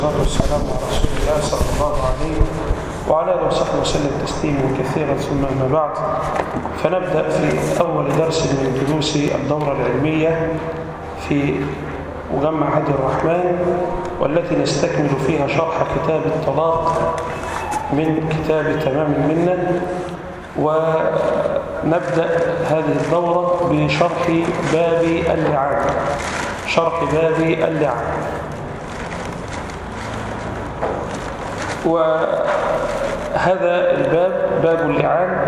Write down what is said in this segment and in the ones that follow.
والصلاة والسلام على رسول الله صلى الله عليه وعلى آله وصحبه وسلم تسليما كثيرا ثم أما بعد فنبدأ في أول درس من دروس الدورة العلمية في مجمع هدي الرحمن والتي نستكمل فيها شرح كتاب الطلاق من كتاب تمام المنة ونبدأ هذه الدورة بشرح باب اللعان شرح باب اللعان وهذا الباب باب اللعان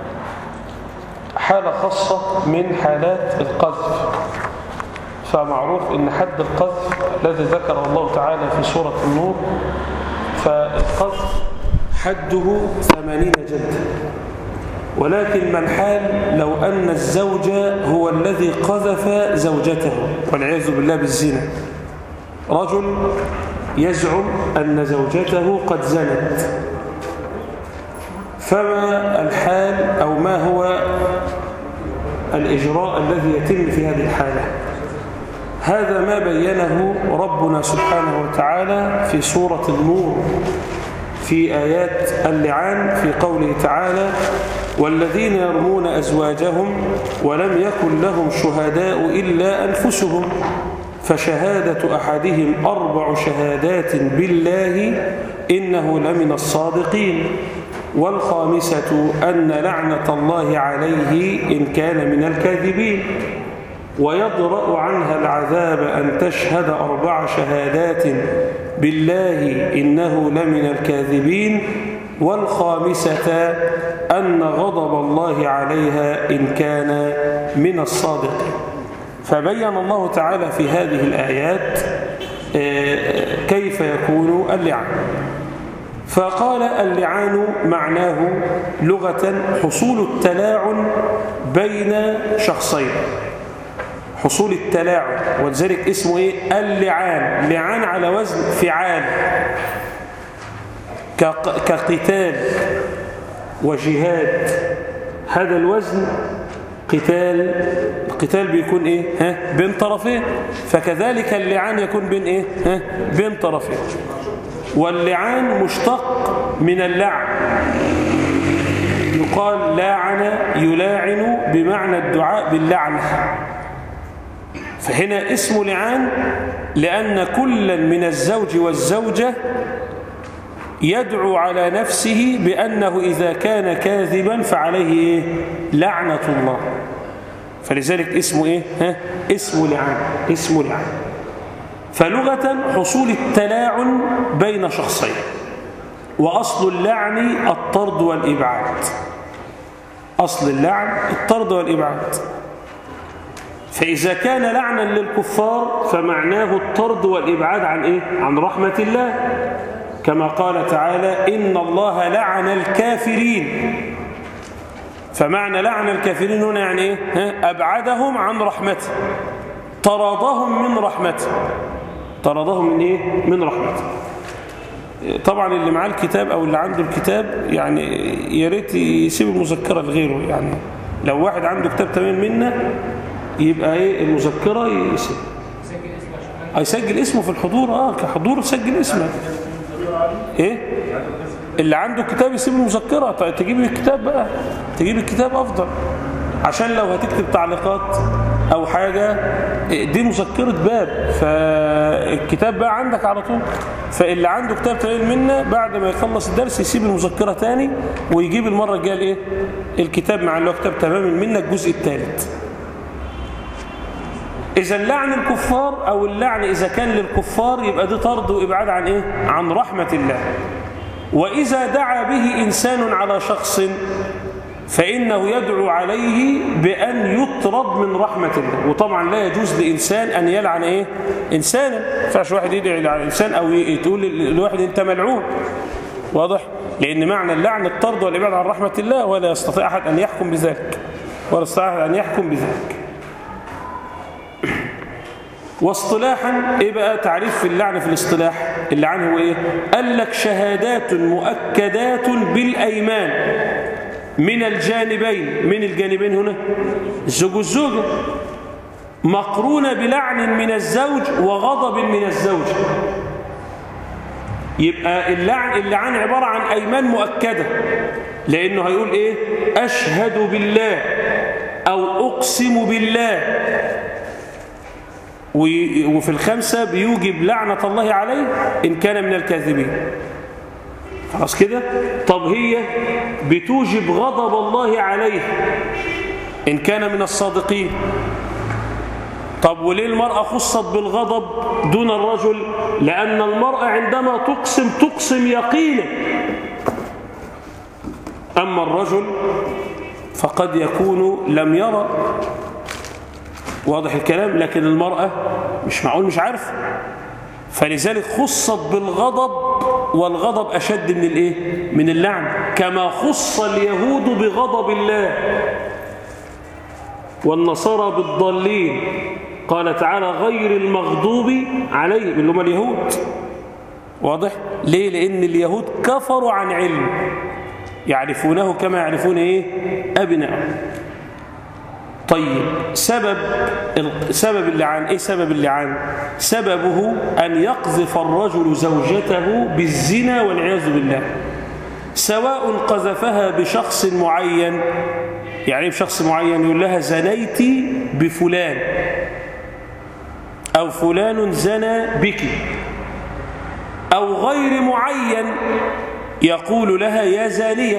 حالة خاصة من حالات القذف فمعروف ان حد القذف الذي ذكره الله تعالى في سورة النور فالقذف حده ثمانين جلدة ولكن ما الحال لو أن الزوج هو الذي قذف زوجته والعياذ بالله بالزنا رجل يزعم أن زوجته قد زنت فما الحال أو ما هو الإجراء الذي يتم في هذه الحالة هذا ما بينه ربنا سبحانه وتعالى في سورة النور في آيات اللعان في قوله تعالى والذين يرمون أزواجهم ولم يكن لهم شهداء إلا أنفسهم فشهادة أحدهم أربع شهادات بالله إنه لمن الصادقين والخامسة أن لعنة الله عليه إن كان من الكاذبين ويضرأ عنها العذاب أن تشهد أربع شهادات بالله إنه لمن الكاذبين والخامسة أن غضب الله عليها إن كان من الصادقين فبين الله تعالى في هذه الآيات كيف يكون اللعان فقال اللعان معناه لغة حصول التلاعن بين شخصين حصول التلاعن ولذلك اسمه ايه اللعان لعان على وزن فعال كقتال وجهاد هذا الوزن قتال القتال بيكون ايه ها بين طرفين فكذلك اللعان يكون بين ايه ها بين طرفين واللعان مشتق من اللعن يقال لاعن يلاعن بمعنى الدعاء باللعنه فهنا اسم لعان لأن كلا من الزوج والزوجة يدعو على نفسه بأنه إذا كان كاذبا فعليه إيه؟ لعنة الله فلذلك اسمه إيه؟ ها؟ اسم لعان اسم لعان فلغة حصول التلاعن بين شخصين وأصل اللعن الطرد والإبعاد أصل اللعن الطرد والإبعاد فإذا كان لعنا للكفار فمعناه الطرد والإبعاد عن إيه؟ عن رحمة الله كما قال تعالى إن الله لعن الكافرين فمعنى لعن الكافرين هنا يعني إيه؟ ها؟ أبعدهم عن رحمته طردهم من رحمته طردهم من إيه؟ من رحمته طبعا اللي معاه الكتاب أو اللي عنده الكتاب يعني يا ريت يسيب المذكرة لغيره يعني لو واحد عنده كتاب تمام منا يبقى ايه المذكرة يسجل يسجل اسمه في الحضور اه كحضور يسجل اسمه ايه اللي عنده كتاب يسيب المذكرة طيب تجيب الكتاب بقى تجيب الكتاب افضل عشان لو هتكتب تعليقات او حاجة دي مذكرة باب فالكتاب بقى عندك على طول فاللي عنده كتاب تقليل منا بعد ما يخلص الدرس يسيب المذكرة تاني ويجيب المرة الجاية الايه الكتاب مع اللي هو كتاب تمام المنة الجزء الثالث إذا اللعن الكفار أو اللعن إذا كان للكفار يبقى دي طرد وإبعاد عن إيه؟ عن رحمة الله وإذا دعا به إنسان على شخص فإنه يدعو عليه بأن يطرد من رحمة الله وطبعا لا يجوز لإنسان أن يلعن إيه؟ إنسانا فعش واحد يدعي على إنسان أو تقول لواحد أنت ملعون واضح؟ لأن معنى اللعن الطرد والإبعاد عن رحمة الله ولا يستطيع أحد أن يحكم بذلك ولا يستطيع أحد أن يحكم بذلك واصطلاحا ايه بقى تعريف في اللعن في الاصطلاح اللعن هو ايه قال لك شهادات مؤكدات بالايمان من الجانبين من الجانبين هنا الزوج والزوجه مقرونة بلعن من الزوج وغضب من الزوج يبقى اللعن اللعان عبارة عن أيمان مؤكدة لأنه هيقول إيه أشهد بالله أو أقسم بالله وفي الخمسة بيوجب لعنة الله عليه إن كان من الكاذبين خلاص كده طب هي بتوجب غضب الله عليه إن كان من الصادقين طب وليه المرأة خصت بالغضب دون الرجل لأن المرأة عندما تقسم تقسم يقينا أما الرجل فقد يكون لم يرى واضح الكلام لكن المرأة مش معقول مش عارف فلذلك خصت بالغضب والغضب أشد من الإيه؟ من اللعن كما خص اليهود بغضب الله والنصارى بالضالين قال تعالى غير المغضوب عليهم اللي هم اليهود واضح ليه لأن اليهود كفروا عن علم يعرفونه كما يعرفون إيه أبناء طيب سبب سبب اللعان ايه سبب اللعان سببه ان يقذف الرجل زوجته بالزنا والعياذ بالله سواء قذفها بشخص معين يعني بشخص معين يقول لها زنيتي بفلان او فلان زنى بك او غير معين يقول لها يا زانيه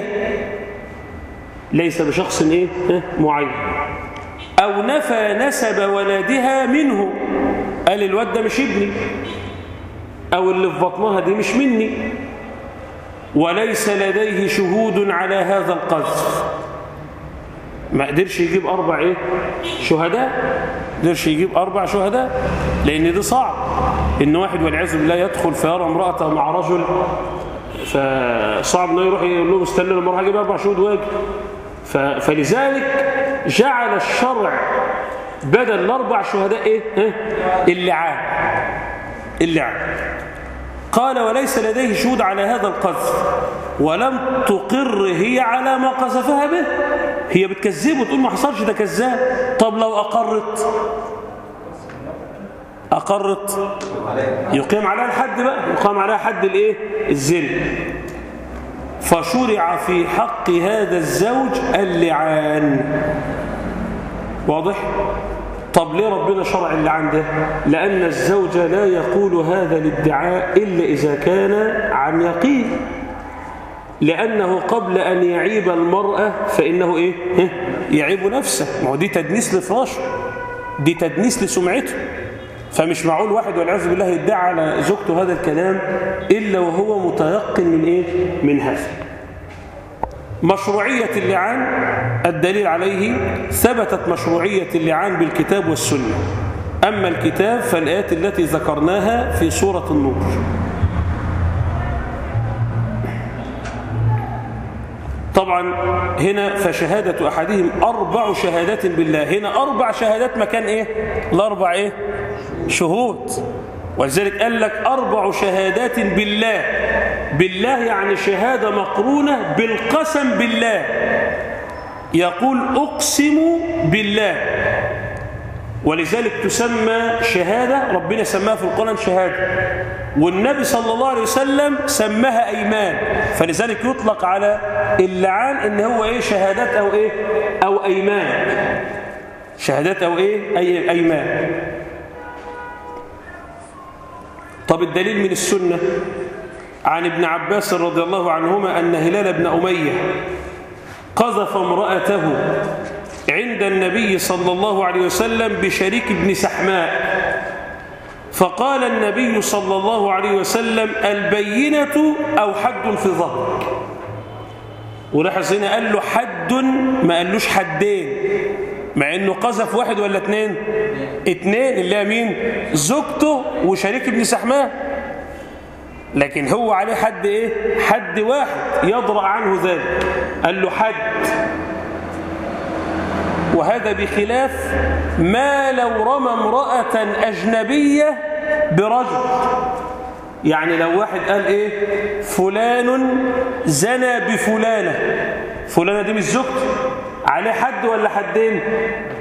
ليس بشخص ايه معين أو نفى نسب ولدها منه قال الواد ده مش ابني أو اللي في بطنها دي مش مني وليس لديه شهود على هذا القذف ما قدرش يجيب أربع إيه؟ شهداء قدرش يجيب أربع شهداء لأن ده صعب إن واحد والعياذ بالله يدخل فيرى امرأته مع رجل فصعب إنه يروح يقول لهم استنوا لما أروح أجيب أربع شهود واجي فلذلك جعل الشرع بدل الأربع شهداء إيه؟ اللعان اللعان قال وليس لديه شهود على هذا القذف ولم تقر هي على ما قذفها به هي بتكذبه وتقول ما حصلش ده كذاب طب لو أقرت أقرت يقيم عليها الحد بقى يقام عليها حد الايه الزنا فشرع في حق هذا الزوج اللعان واضح طب ليه ربنا شرع اللعان ده لأن الزوج لا يقول هذا الادعاء إلا إذا كان عن يقين لأنه قبل أن يعيب المرأة فإنه إيه يعيب نفسه ما هو دي تدنيس لفراشه دي تدنيس لسمعته فمش معقول واحد والعياذ بالله يدعي على زوجته هذا الكلام إلا وهو متيقن من إيه من هذا مشروعية اللعان الدليل عليه ثبتت مشروعية اللعان بالكتاب والسنة أما الكتاب فالآيات التي ذكرناها في سورة النور طبعا هنا فشهادة أحدهم أربع شهادات بالله هنا أربع شهادات مكان إيه الأربع إيه شهود ولذلك قال لك أربع شهادات بالله بالله يعني شهادة مقرونة بالقسم بالله يقول أقسم بالله ولذلك تسمى شهادة ربنا سماها في القرآن شهادة والنبي صلى الله عليه وسلم سماها أيمان فلذلك يطلق على اللعان إن هو إيه شهادات أو إيه أو أيمان شهادات أو إيه أي أيمان طب الدليل من السنة عن ابن عباس رضي الله عنهما أن هلال بن أمية قذف امرأته عند النبي صلى الله عليه وسلم بشريك بن سحماء فقال النبي صلى الله عليه وسلم البينة أو حد في ظهرك ولاحظ هنا قال له حد ما قالوش حدين مع انه قذف واحد ولا اتنين اتنين اللي هي مين زوجته وشريك ابن سحماه لكن هو عليه حد ايه حد واحد يضرع عنه ذلك قال له حد وهذا بخلاف ما لو رمى امرأة أجنبية برجل يعني لو واحد قال ايه فلان زنى بفلانة فلانة دي مش زوجته عليه حد ولا حدين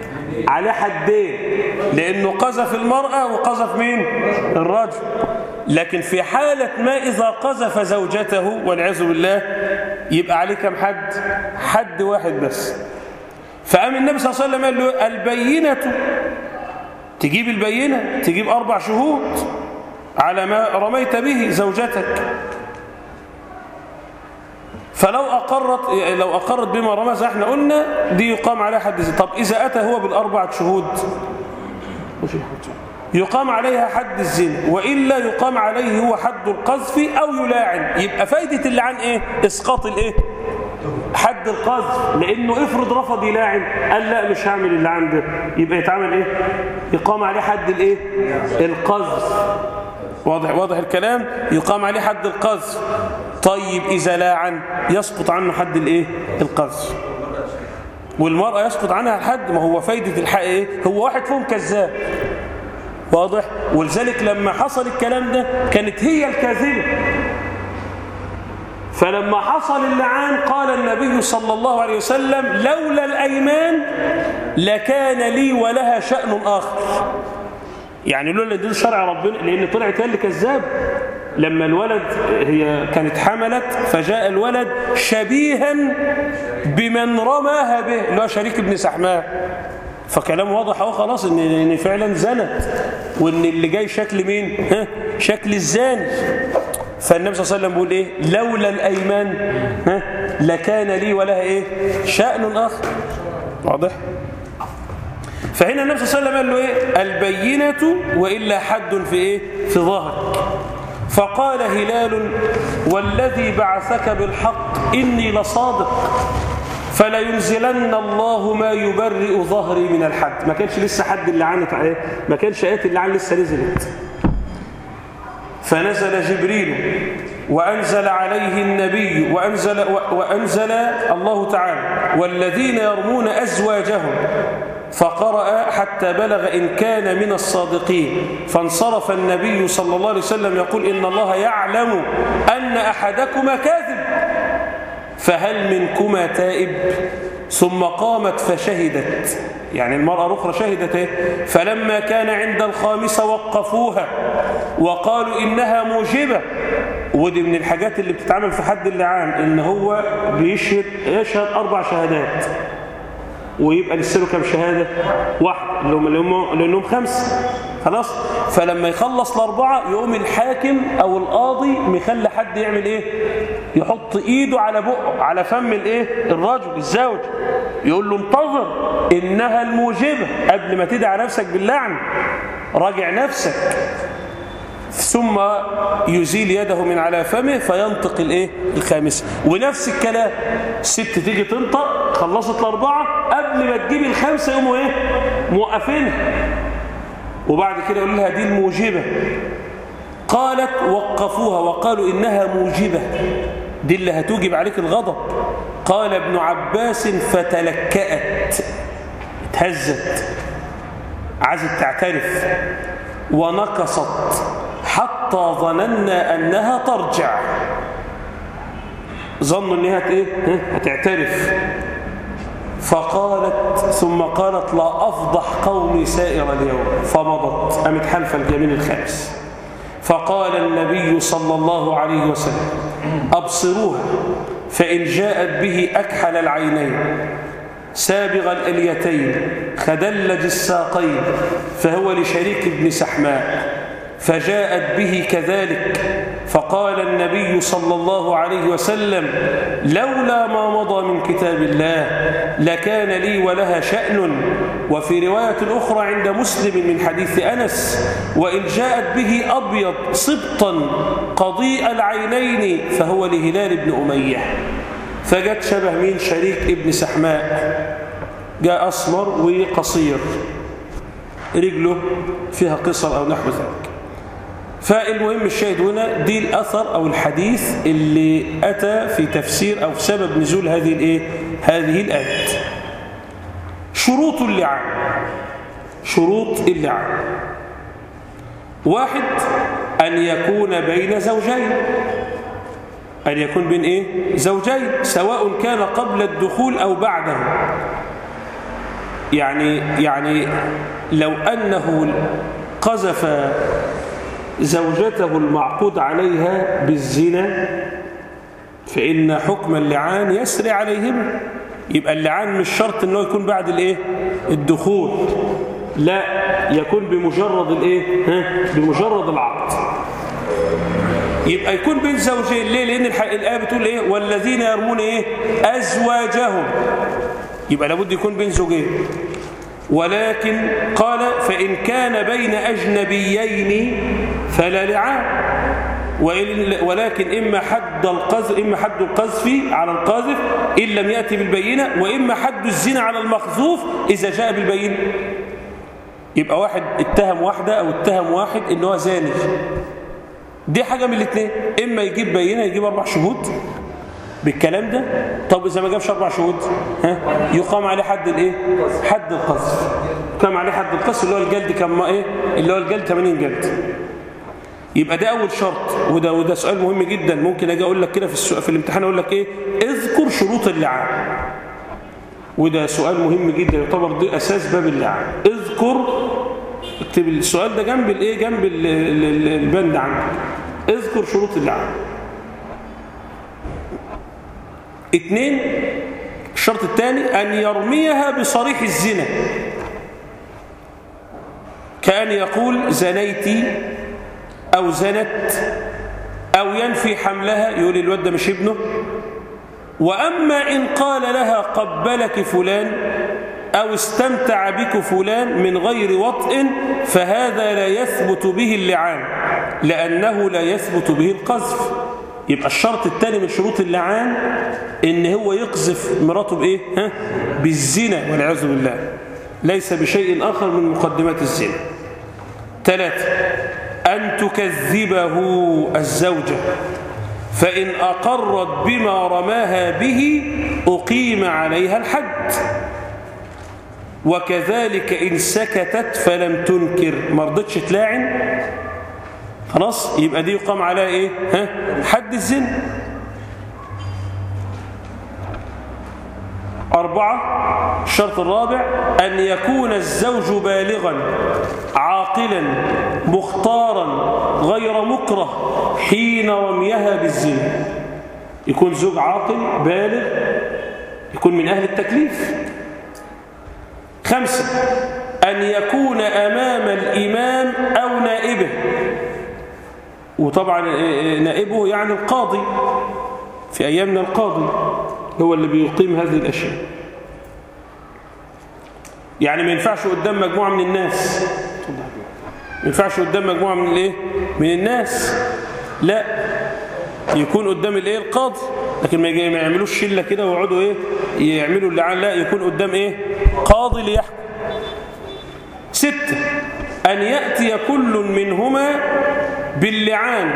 عليه حدين لأنه قذف المرأة وقذف مين الرجل لكن في حالة ما إذا قذف زوجته والعياذ بالله يبقى عليه كم حد حد واحد بس فقام النبي صلى الله عليه وسلم قال له البينة تجيب البينة تجيب أربع شهود على ما رميت به زوجتك فلو أقرت لو أقرت بما رمى زي احنا قلنا دي يقام عليها حد زي طب إذا أتى هو بالأربعة شهود يقام عليها حد الزنا وإلا يقام عليه هو حد القذف أو يلاعن يبقى فايدة اللعان إيه إسقاط الإيه حد القذف لأنه افرض رفض يلاعن قال لا مش هعمل اللعان ده يبقى يتعمل إيه يقام عليه حد الإيه القذف واضح واضح الكلام يقام عليه حد القذف طيب إذا لاعن يسقط عنه حد الإيه القذف والمرأة يسقط عنها الحد ما هو فايدة الحق إيه هو واحد فيهم كذاب واضح ولذلك لما حصل الكلام ده كانت هي الكاذبة فلما حصل اللعان قال النبي صلى الله عليه وسلم لولا الأيمان لكان لي ولها شأن آخر يعني لولا دين شرع ربنا لأن طلعت هي اللي كذاب لما الولد هي كانت حملت فجاء الولد شبيها بمن رماها به اللي هو شريك ابن سحماء فكلام واضح اهو خلاص ان ان فعلا زنت وان اللي جاي شكل مين ها شكل الزاني فالنبي صلى الله عليه وسلم بيقول ايه لولا الايمان ها لكان لي ولها ايه شأن اخر واضح فهنا النبي صلى الله عليه وسلم قال له ايه البينة والا حد في ايه في ظهرك فقال هلال والذي بعثك بالحق اني لصادق فلا ينزلن الله ما يبرئ ظهري من الحد ما كانش لسه حد اللي عنت عليه ما كانش آيات اللي عن لسه نزلت فنزل جبريل وأنزل عليه النبي وأنزل, وأنزل الله تعالى والذين يرمون أزواجهم فقرأ حتى بلغ إن كان من الصادقين فانصرف النبي صلى الله عليه وسلم يقول إن الله يعلم أن أحدكما كاذب فهل منكما تائب ثم قامت فشهدت يعني المرأة الأخرى شهدت إيه؟ فلما كان عند الخامسة وقفوها وقالوا إنها موجبة ودي من الحاجات اللي بتتعمل في حد اللعان إن هو بيشهد يشهد أربع شهادات ويبقى لسه له كام شهادة واحد لأنهم, لأنهم خمسة خلاص فلما يخلص الأربعة يقوم الحاكم أو القاضي مخلي حد يعمل إيه يحط إيده على بقه على فم الإيه الرجل الزوج يقول له انتظر إنها الموجبة قبل ما تدعى نفسك باللعن راجع نفسك ثم يزيل يده من على فمه فينطق الايه الخامسه ونفس الكلام الست تيجي تنطق خلصت الاربعه قبل ما تجيب الخامسه يقوموا ايه موقفينها وبعد كده يقول لها دي الموجبه قالت وقفوها وقالوا انها موجبه دي اللي هتوجب عليك الغضب قال ابن عباس فتلكأت اتهزت عايزه تعترف ونقصت حتى ظننا أنها ترجع ظنوا أنها إيه؟ هتعترف فقالت ثم قالت لا أفضح قومي سائر اليوم فمضت قامت حلف اليمين الخامس فقال النبي صلى الله عليه وسلم أبصروها فإن جاءت به أكحل العينين سابغ الأليتين خدلج الساقين فهو لشريك ابن سحماء فجاءت به كذلك فقال النبي صلى الله عليه وسلم لولا ما مضى من كتاب الله لكان لي ولها شأن وفي رواية أخرى عند مسلم من حديث أنس وإن جاءت به أبيض صبطا قضيء العينين فهو لهلال بن أمية فجت شبه مين شريك ابن سحماء جاء أسمر وقصير رجله فيها قصر أو نحو ذلك فالمهم الشاهد هنا دي الأثر أو الحديث اللي أتى في تفسير أو سبب نزول هذه الإيه؟ هذه الآيات شروط اللعان شروط اللعان واحد أن يكون بين زوجين أن يكون بين إيه؟ زوجين سواء كان قبل الدخول أو بعده يعني يعني لو أنه قذف زوجته المعقود عليها بالزنا فإن حكم اللعان يسري عليهما يبقى اللعان مش شرط انه يكون بعد الايه الدخول لا يكون بمجرد الايه ها بمجرد العقد يبقى يكون بين زوجين ليه لان الايه بتقول ايه والذين يرمون ايه ازواجهم يبقى لابد يكون بين زوجين ولكن قال فإن كان بين أجنبيين فلا لعان ولكن إما حد القذف إما حد القذف على القاذف إن لم يأتي بالبينة وإما حد الزنا على المخذوف إذا جاء بالبينة يبقى واحد اتهم واحدة أو اتهم واحد إن هو زاني دي حاجة من الاثنين إما يجيب بينة يجيب أربع شهود بالكلام ده طب إذا ما جابش أربع شهود ها يقام عليه حد الإيه حد القذف يقام عليه حد القذف اللي هو الجلد كم إيه اللي هو الجلد 80 جلد يبقى ده أول شرط وده وده سؤال مهم جدا ممكن أجي أقول لك كده في السؤال في الامتحان أقول لك إيه اذكر شروط اللعان وده سؤال مهم جدا يعتبر ده أساس باب اللعان اذكر اكتب السؤال ده جنب الايه جنب ال ال البند عندك اذكر شروط اللعان اثنين الشرط الثاني أن يرميها بصريح الزنا كأن يقول زنيتي أو زنت أو ينفي حملها يقول الواد ده مش ابنه وأما إن قال لها قبلك فلان أو استمتع بك فلان من غير وطء فهذا لا يثبت به اللعان لأنه لا يثبت به القذف يبقى الشرط الثاني من شروط اللعان إن هو يقذف مراته بإيه؟ ها؟ بالزنا والعياذ بالله ليس بشيء آخر من مقدمات الزنا ثلاثة أن تكذبه الزوجة فإن أقرت بما رماها به أقيم عليها الحد وكذلك إن سكتت فلم تنكر ما رضتش تلاعن خلاص يبقى دي يقام عليها إيه ها؟ حد الزنا أربعة الشرط الرابع أن يكون الزوج بالغا عاقلا مختارا غير مكره حين رميها بالزنا يكون زوج عاقل بالغ يكون من أهل التكليف خمسة أن يكون أمام الإمام أو نائبه وطبعا نائبه يعني القاضي في أيامنا القاضي هو اللي بيقيم هذه الأشياء يعني ما ينفعش قدام مجموعة من الناس ما ينفعش قدام مجموعة من الايه من الناس لا يكون قدام الايه القاضي لكن ما يعملوش شله كده ويقعدوا ايه يعملوا اللعان لا يكون قدام ايه قاضي ليحكم ستة أن يأتي كل منهما باللعان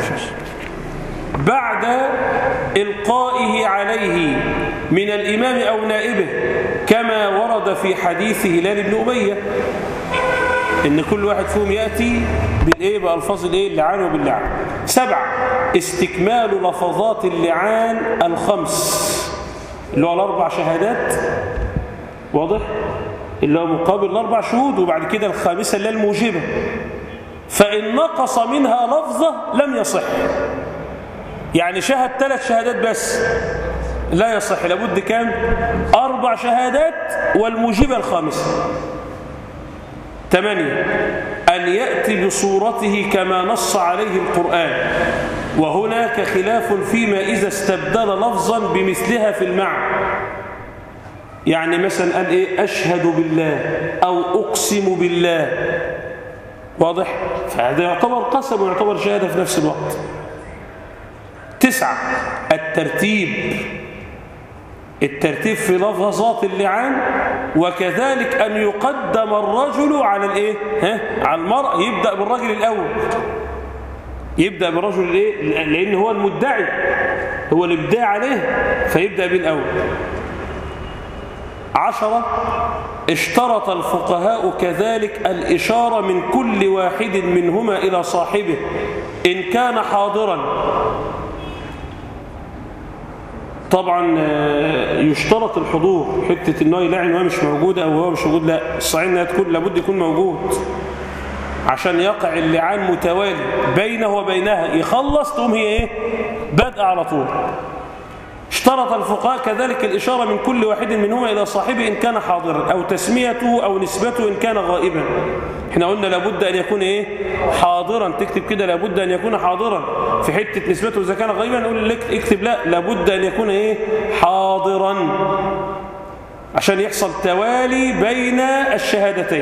بعد إلقائه عليه من الإمام أو نائبه كما ورد في حديث هلال بن أمية إن كل واحد فيهم يأتي بالإيه بألفاظ الإيه اللعان وباللعان سبعة استكمال لفظات اللعان الخمس اللي هو الأربع شهادات واضح اللي هو مقابل الأربع شهود وبعد كده الخامسة اللي هي الموجبة فإن نقص منها لفظة لم يصح يعني شهد ثلاث شهادات بس لا يصح لابد كام أربع شهادات والموجبة الخامسة ثمانية أن يأتي بصورته كما نص عليه القرآن وهناك خلاف فيما إذا استبدل لفظا بمثلها في المعنى يعني مثلا قال إيه أشهد بالله أو أقسم بالله واضح فهذا يعتبر قسم ويعتبر شهادة في نفس الوقت تسعة الترتيب الترتيب في لفظات اللعان وكذلك أن يقدم الرجل على الايه ها على المرأة يبدأ بالرجل الأول يبدأ بالرجل الايه لأن هو المدعي هو الابداع عليه فيبدأ بالأول عشرة اشترط الفقهاء كذلك الإشارة من كل واحد منهما إلى صاحبه إن كان حاضرا طبعا يشترط الحضور حتة انه يلعن وهو مش موجود او هو مش موجود لا الصحيح انها تكون لابد يكون موجود عشان يقع اللعان متوالي بينه وبينها يخلص تقوم هي ايه بدأ على طول اشترط الفقهاء كذلك الإشارة من كل واحد منهما إلى صاحبه إن كان حاضرا أو تسميته أو نسبته إن كان غائبا احنا قلنا لابد أن يكون إيه حاضرا تكتب كده لابد أن يكون حاضرا في حتة نسبته إذا كان غائبا نقول لك اكتب لا لابد أن يكون إيه حاضرا عشان يحصل توالي بين الشهادتين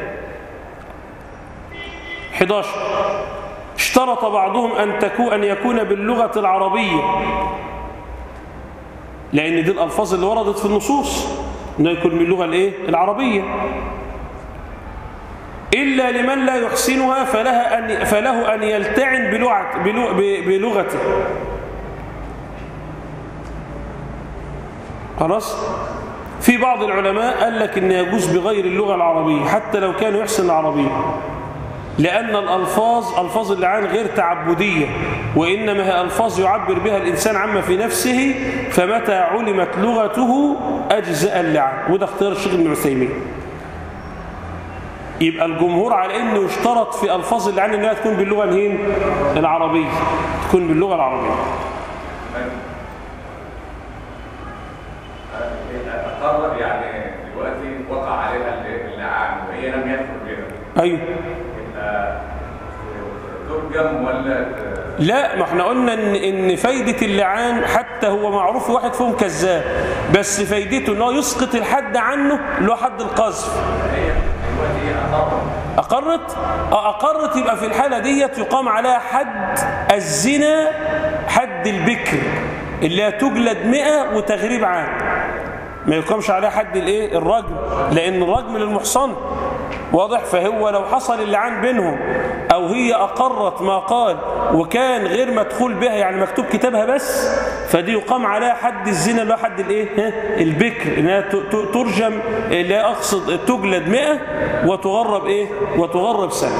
11 اشترط بعضهم أن, تكون أن يكون باللغة العربية لأن دي الألفاظ اللي وردت في النصوص أنه يكون باللغة الإيه؟ العربية إلا لمن لا يحسنها فلها أن فله أن يلتعن بلغة بلغته خلاص في بعض العلماء قال لك أن يجوز بغير اللغة العربية حتى لو كان يحسن العربية لأن الألفاظ ألفاظ اللعان غير تعبدية وإنما هي ألفاظ يعبر بها الإنسان عما في نفسه فمتى علمت لغته أجزاء اللعان وده اختيار الشيخ ابن عثيمين يبقى الجمهور على انه يشترط في الفاظ اللعان انها تكون باللغه الهين العربيه تكون باللغه العربيه اقرر يعني دلوقتي وقع عليها اللعان وهي لم يدخل بها ايوه ترجم ولا لا ما احنا قلنا ان ان فايده اللعان حتى هو معروف واحد فيهم كذاب بس فايدته ان هو يسقط الحد عنه اللي هو حد القذف هي دلوقتي هي اقرر أقرت؟ آه أقرت يبقى في الحالة ديت يقام عليها حد الزنا حد البكر اللي هي تجلد مئة وتغريب عام ما يقامش عليها حد الايه الرجم لأن الرجم للمحصن واضح فهو لو حصل اللعان بينهم أو هي أقرت ما قال وكان غير مدخول بها يعني مكتوب كتابها بس فدي يقام عليها حد الزنا اللي هو حد الايه ها؟ البكر انها ت- ت- ترجم اللي هي اقصد تجلد 100 وتغرب ايه وتغرب سنه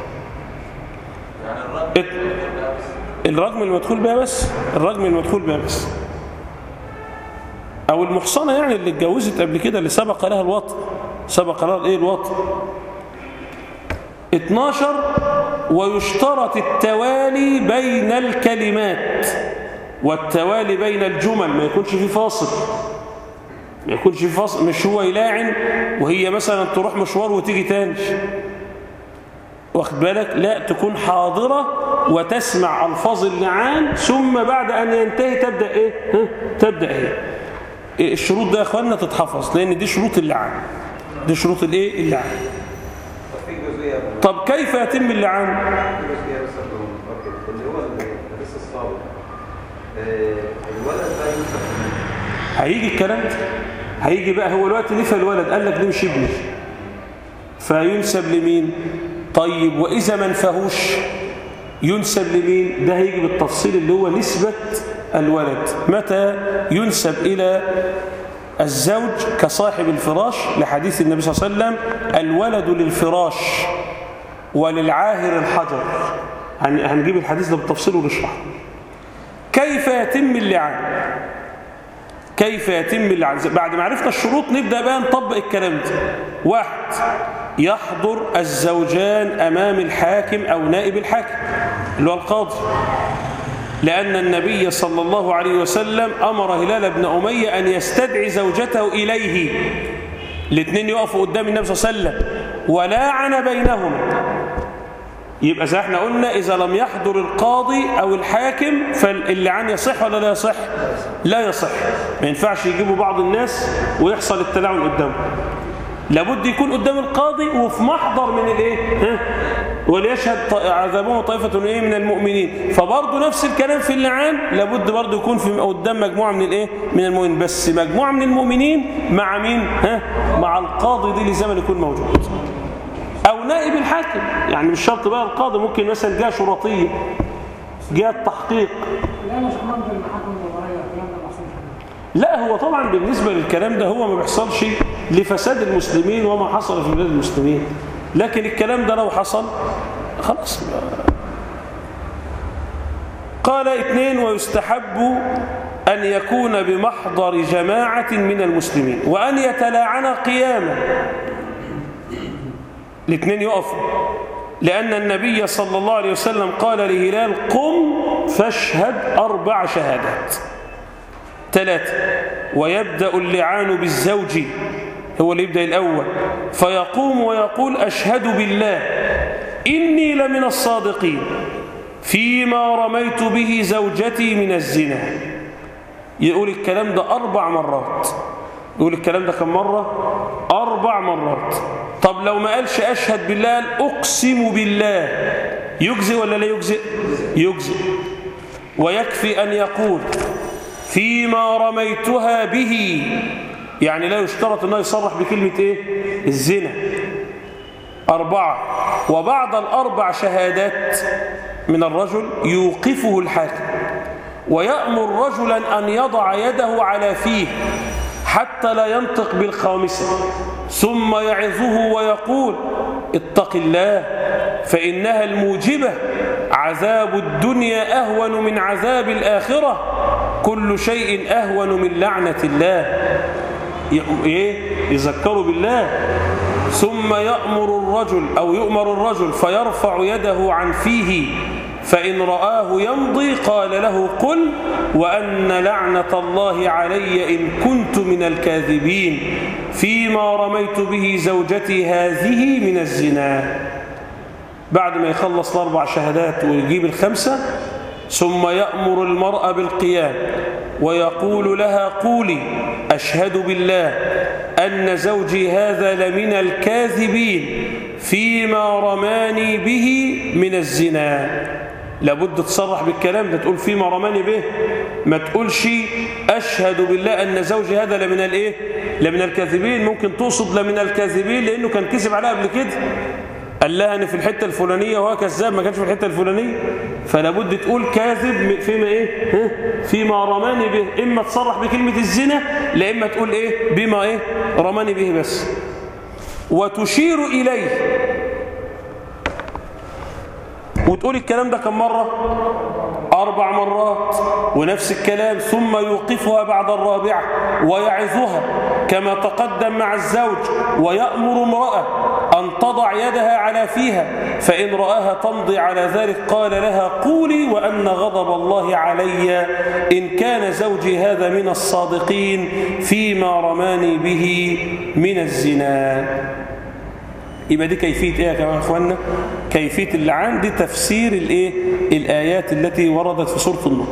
ات- الرجم المدخول بها بس الرجم المدخول بها بس او المحصنه يعني اللي اتجوزت قبل كده اللي سبق لها الوطن سبق لها الايه الوطن 12 ويشترط التوالي بين الكلمات والتوالي بين الجمل ما يكونش في فاصل ما يكونش في فاصل مش هو يلاعن وهي مثلا تروح مشوار وتيجي تاني واخد بالك لا تكون حاضرة وتسمع ألفاظ اللعان ثم بعد أن ينتهي تبدأ إيه ها؟ تبدأ إيه إيه الشروط ده يا أخوانا تتحفظ لأن دي شروط اللعان دي شروط الإيه اللعان طب في جزئيه طب كيف يتم اللعان في جزئيه بس قبل ما نفكر اللي هو الحديث السابق آه، الولد ده يوسف مين؟ هيجي الكلام ده هيجي بقى هو الوقت نفى الولد قال لك ده مش ابني فينسب لمين طيب وإذا ما نفهوش ينسب لمين ده هيجي بالتفصيل اللي هو نسبة الولد متى ينسب إلى الزوج كصاحب الفراش لحديث النبي صلى الله عليه وسلم الولد للفراش وللعاهر الحجر هن- هنجيب الحديث ده بالتفصيل ونشرحه كيف يتم اللعان كيف يتم اللعان بعد ما عرفنا الشروط نبدأ بقى نطبق الكلام ده واحد يحضر الزوجان أمام الحاكم أو نائب الحاكم اللي هو القاضي لأن النبي صلى الله عليه وسلم أمر هلال بن أمية أن يستدعي زوجته إليه الاثنين يقفوا قدام النبي صلى الله عليه وسلم ولاعن بينهما يبقى زي احنا قلنا إذا لم يحضر القاضي أو الحاكم فاللعان يصح ولا لا يصح لا يصح ما ينفعش يجيبوا بعض الناس ويحصل التلاعن قدامه لابد يكون قدام القاضي وفي محضر من الايه ها وليشهد ط- عذابهم طائفة ايه من المؤمنين فبرضه نفس الكلام في اللعان لابد برضه يكون في قدام مجموعة من الايه من المؤمنين بس مجموعة من المؤمنين مع مين ها مع القاضي دي لزمن يكون موجود او نائب الحاكم يعني مش شرط بقى القاضي ممكن مثلا جهه شرطيه جهه تحقيق لا مش ضد المحاكم الوضعيه الكلام ده ما حصلش لا هو طبعا بالنسبه للكلام ده هو ما بيحصلش لفساد المسلمين وما حصل في بلاد المسلمين لكن الكلام ده لو حصل خلاص قال اثنين ويستحب أن يكون بمحضر جماعة من المسلمين وأن يتلاعن قياما الاثنين يقفوا لأن النبي صلى الله عليه وسلم قال لهلال قم فاشهد أربع شهادات ثلاثة ويبدأ اللعان بالزوج هو اللي يبدأ الأول فيقوم ويقول أشهد بالله إني لمن الصادقين فيما رميت به زوجتي من الزنا يقول الكلام ده أربع مرات يقول الكلام ده كم مرة أربع مرات طب لو ما قالش أشهد بالله قال أقسم بالله يجزي ولا لا يجزي يجزي ويكفي أن يقول فيما رميتها به يعني لا يشترط أنه يصرح بكلمة إيه الزنا أربعة وبعد الأربع شهادات من الرجل يوقفه الحاكم ويأمر رجلا أن يضع يده على فيه حتى لا ينطق بالخامسة ثم يعظه ويقول اتق الله فإنها الموجبة عذاب الدنيا أهون من عذاب الآخرة كل شيء أهون من لعنة الله إيه؟ يذكروا بالله ثم يأمر الرجل أو يؤمر الرجل فيرفع يده عن فيه فإن رآه يمضي قال له قل وأن لعنة الله علي إن كنت من الكاذبين فيما رميت به زوجتي هذه من الزنا بعد ما يخلص الأربع شهادات ويجيب الخمسة ثم يأمر المرأة بالقيام ويقول لها قولي أشهد بالله أن زوجي هذا لمن الكاذبين فيما رماني به من الزنا لابد تصرح بالكلام ده تقول فيما رماني به ما تقولش أشهد بالله أن زوجي هذا لمن الإيه لمن الكاذبين ممكن تقصد لمن الكاذبين لأنه كان كذب عليها قبل كده قال لها أن في الحتة الفلانية وهو كذاب ما كانش في الحتة الفلانية فلا بد تقول كاذب فيما إيه ها؟ فيما رماني به إما تصرح بكلمة الزنا لا إما تقول إيه بما إيه رماني به بس وتشير إليه وتقول الكلام ده كم مرة أربع مرات ونفس الكلام ثم يوقفها بعد الرابعة ويعظها كما تقدم مع الزوج ويأمر امرأة أن تضع يدها على فيها فإن رآها تمضي على ذلك قال لها قولي وأن غضب الله علي إن كان زوجي هذا من الصادقين فيما رماني به من الزنا يبقى دي كيفية ايه يا كمان اخوانا كيفية اللعان دي تفسير الايه الايات التي وردت في سورة النور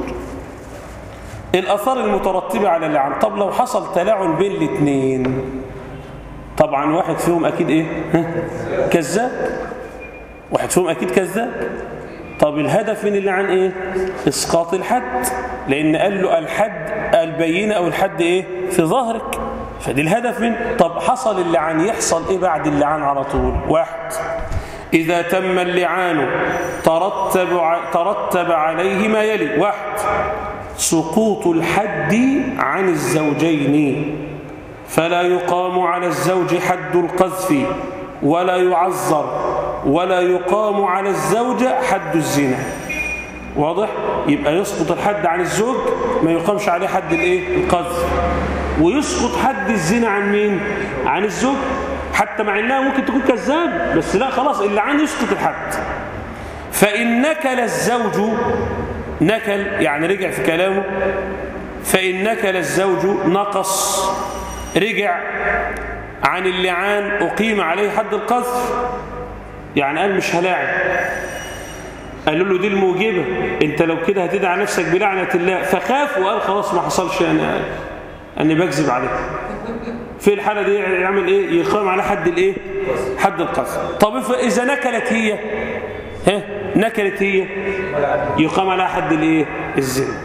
الاثار المترتبة على اللعان طب لو حصل تلاعن بين الاثنين طبعا واحد فيهم اكيد ايه ها؟ كذاب واحد فيهم اكيد كذاب طب الهدف من اللعان ايه اسقاط الحد لان قال له الحد البينة او الحد ايه في ظهرك فدي الهدف من طب حصل اللعان يحصل ايه بعد اللعان على طول واحد إذا تم اللعان ترتب, ترتب عليه ما يلي واحد سقوط الحد عن الزوجين فلا يقام على الزوج حد القذف ولا يعذر ولا يقام على الزوجة حد الزنا واضح يبقى يسقط الحد عن الزوج ما يقامش عليه حد الايه القذف ويسقط حد الزنا عن مين عن الزوج حتى مع انها ممكن تكون كذاب بس لا خلاص اللعان يسقط الحد فإن نكل الزوج نكل يعني رجع في كلامه فإن نكل الزوج نقص رجع عن اللعان أقيم عليه حد القذف يعني قال مش هلاعب قالوا له دي الموجبة انت لو كده هتدعى نفسك بلعنة الله فخاف وقال خلاص ما حصلش انا اني بكذب عليك في الحالة دي يعمل ايه يقام على حد الايه حد القذف طب اذا نكلت هي ها نكلت هي يقام على حد الايه الزنا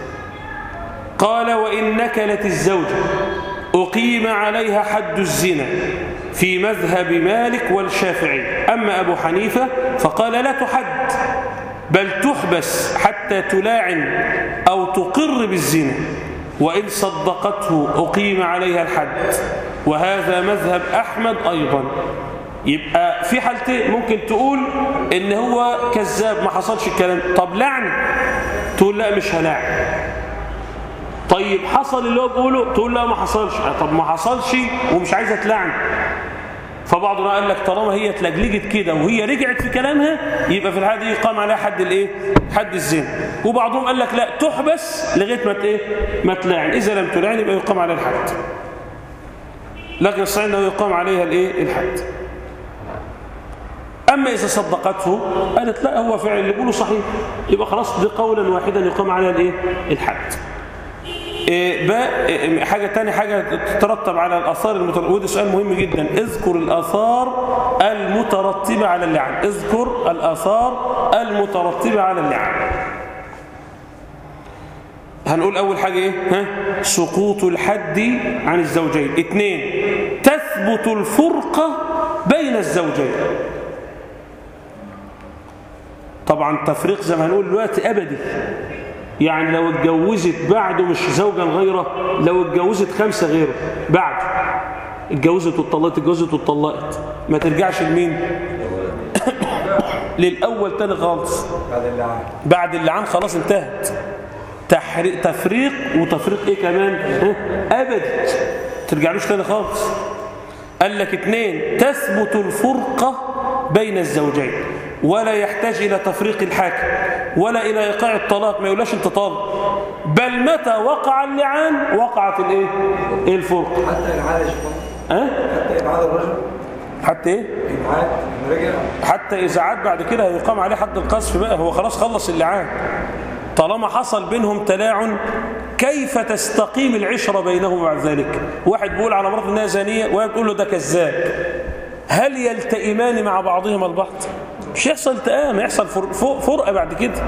قال وان نكلت الزوجة أقيم عليها حد الزنا في مذهب مالك والشافعي أما أبو حنيفة فقال لا تحد بل تحبس حتى تلاعن أو تقر بالزنا وإن صدقته أقيم عليها الحد وهذا مذهب أحمد أيضا يبقى في حالتين ممكن تقول إن هو كذاب ما حصلش الكلام طب لعن تقول لا مش هلاعن طيب حصل اللي هو بيقوله تقول لا ما حصلش طب ما حصلش ومش عايزه تلعن فبعضنا قال لك طالما هي اتلجلجت كده وهي رجعت في كلامها يبقى في الحاله دي يقام عليها حد الايه حد الزنا وبعضهم قال لك لا تحبس لغايه ما ت- ايه ما تلاعن اذا لم تلاعن يبقى يقام عليها الحد لكن الصحيح انه يقام عليها الايه الحد اما اذا صدقته قالت لا هو فعل اللي بيقوله صحيح يبقى خلاص دي قولا واحدا يقام عليها الايه الحد إيه بقى إيه حاجة تاني حاجة تترتب على الآثار المترتبة وده سؤال مهم جدا اذكر الآثار المترتبة على اللعن اذكر الآثار المترتبة على اللعن هنقول أول حاجة إيه ها؟ سقوط الحد عن الزوجين اثنين تثبت الفرقة بين الزوجين طبعا تفريق زي ما هنقول دلوقتي أبدي يعني لو اتجوزت بعده مش زوجا غيره لو اتجوزت خمسة غيره بعد اتجوزت واتطلقت اتجوزت واتطلقت ما ترجعش لمين للأول تاني خالص بعد اللعان بعد اللعان خلاص انتهت تحري... تفريق وتفريق ايه كمان ها؟ ابدي ترجعلوش تاني خالص قال لك اتنين تثبت الفرقة بين الزوجين ولا يحتاج إلى تفريق الحاكم ولا إلى إيقاع الطلاق ما يقولش انت طالق بل متى وقع اللعان وقعت الايه الفرقة حتى إبعاد يا شيخ ها حتى إبعاد الرجل حتى ايه إبعاد إنه رجع حتى إذا عاد بعد كده هيقام عليه حد القذف بقى هو خلاص خلص اللعان طالما حصل بينهم تلاعن كيف تستقيم العشرة بينهم بعد ذلك واحد بيقول على مرات انها زانية وهي بتقول له ده كذاب هل يلتئمان مع بعضهما البعض مش يحصل التئام يحصل فر- فر- فرقة بعد كده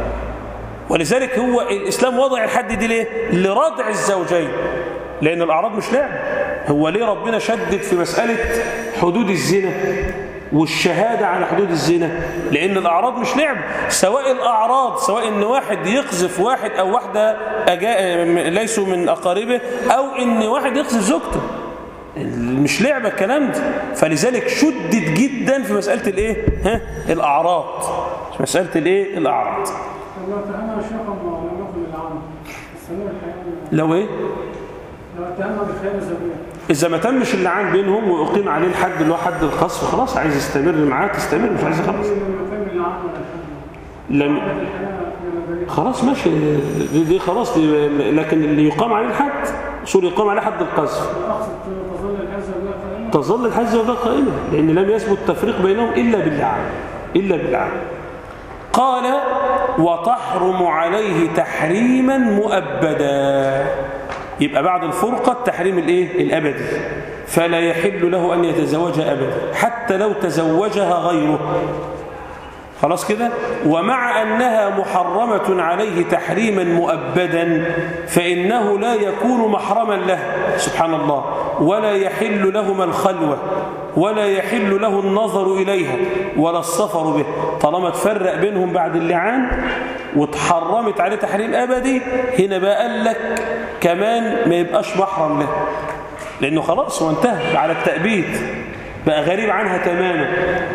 ولذلك هو الإسلام وضع الحد دي ليه لردع الزوجين لأن الأعراض مش لعب هو ليه ربنا شدد في مسألة حدود الزنا والشهادة على حدود الزنا لأن الأعراض مش لعب سواء الأعراض سواء إن واحد يقذف واحد أو واحدة أجا... ليسوا من أقاربه أو إن واحد يقذف زوجته مش لعبة الكلام ده فلذلك شدد جدا في مسألة الإيه ها الأعراض في مسألة الإيه الأعراض طب لو اتهمنا شيخا لم يكن العام السنوات الحياه لو إيه لو اتهمنا بالخيانه الزوجيه إذا ما تمش اللعان بينهم وأقيم عليه الحد اللي هو حد القذف خلاص عايز يستمر معاه تستمر مش عايز خلاص لم يكن العام ولا الحمد لم الحياه من البريء خلاص ماشي دي, دي خلاص دي لكن اللي يقام عليه الحد اصول يقام عليه حد القذف اقصد تظل الحياه الزوجيه قائمه تظل الحد ده قائمة لأن لم يثبت التفريق بينهم إلا باللعان إلا باللعان قال وتحرم عليه تحريما مؤبدا يبقى بعد الفرقة التحريم الايه الأبدي فلا يحل له أن يتزوجها أبدا حتى لو تزوجها غيره خلاص كده ومع أنها محرمة عليه تحريما مؤبدا فإنه لا يكون محرما له سبحان الله ولا يحل لهما الخلوة ولا يحل له النظر إليها ولا السفر به طالما تفرق بينهم بعد اللعان وتحرمت عليه تحريم أبدي هنا بقى قال لك كمان ما يبقاش محرم له لأنه خلاص هو انتهى على التأبيد بقى غريب عنها تماما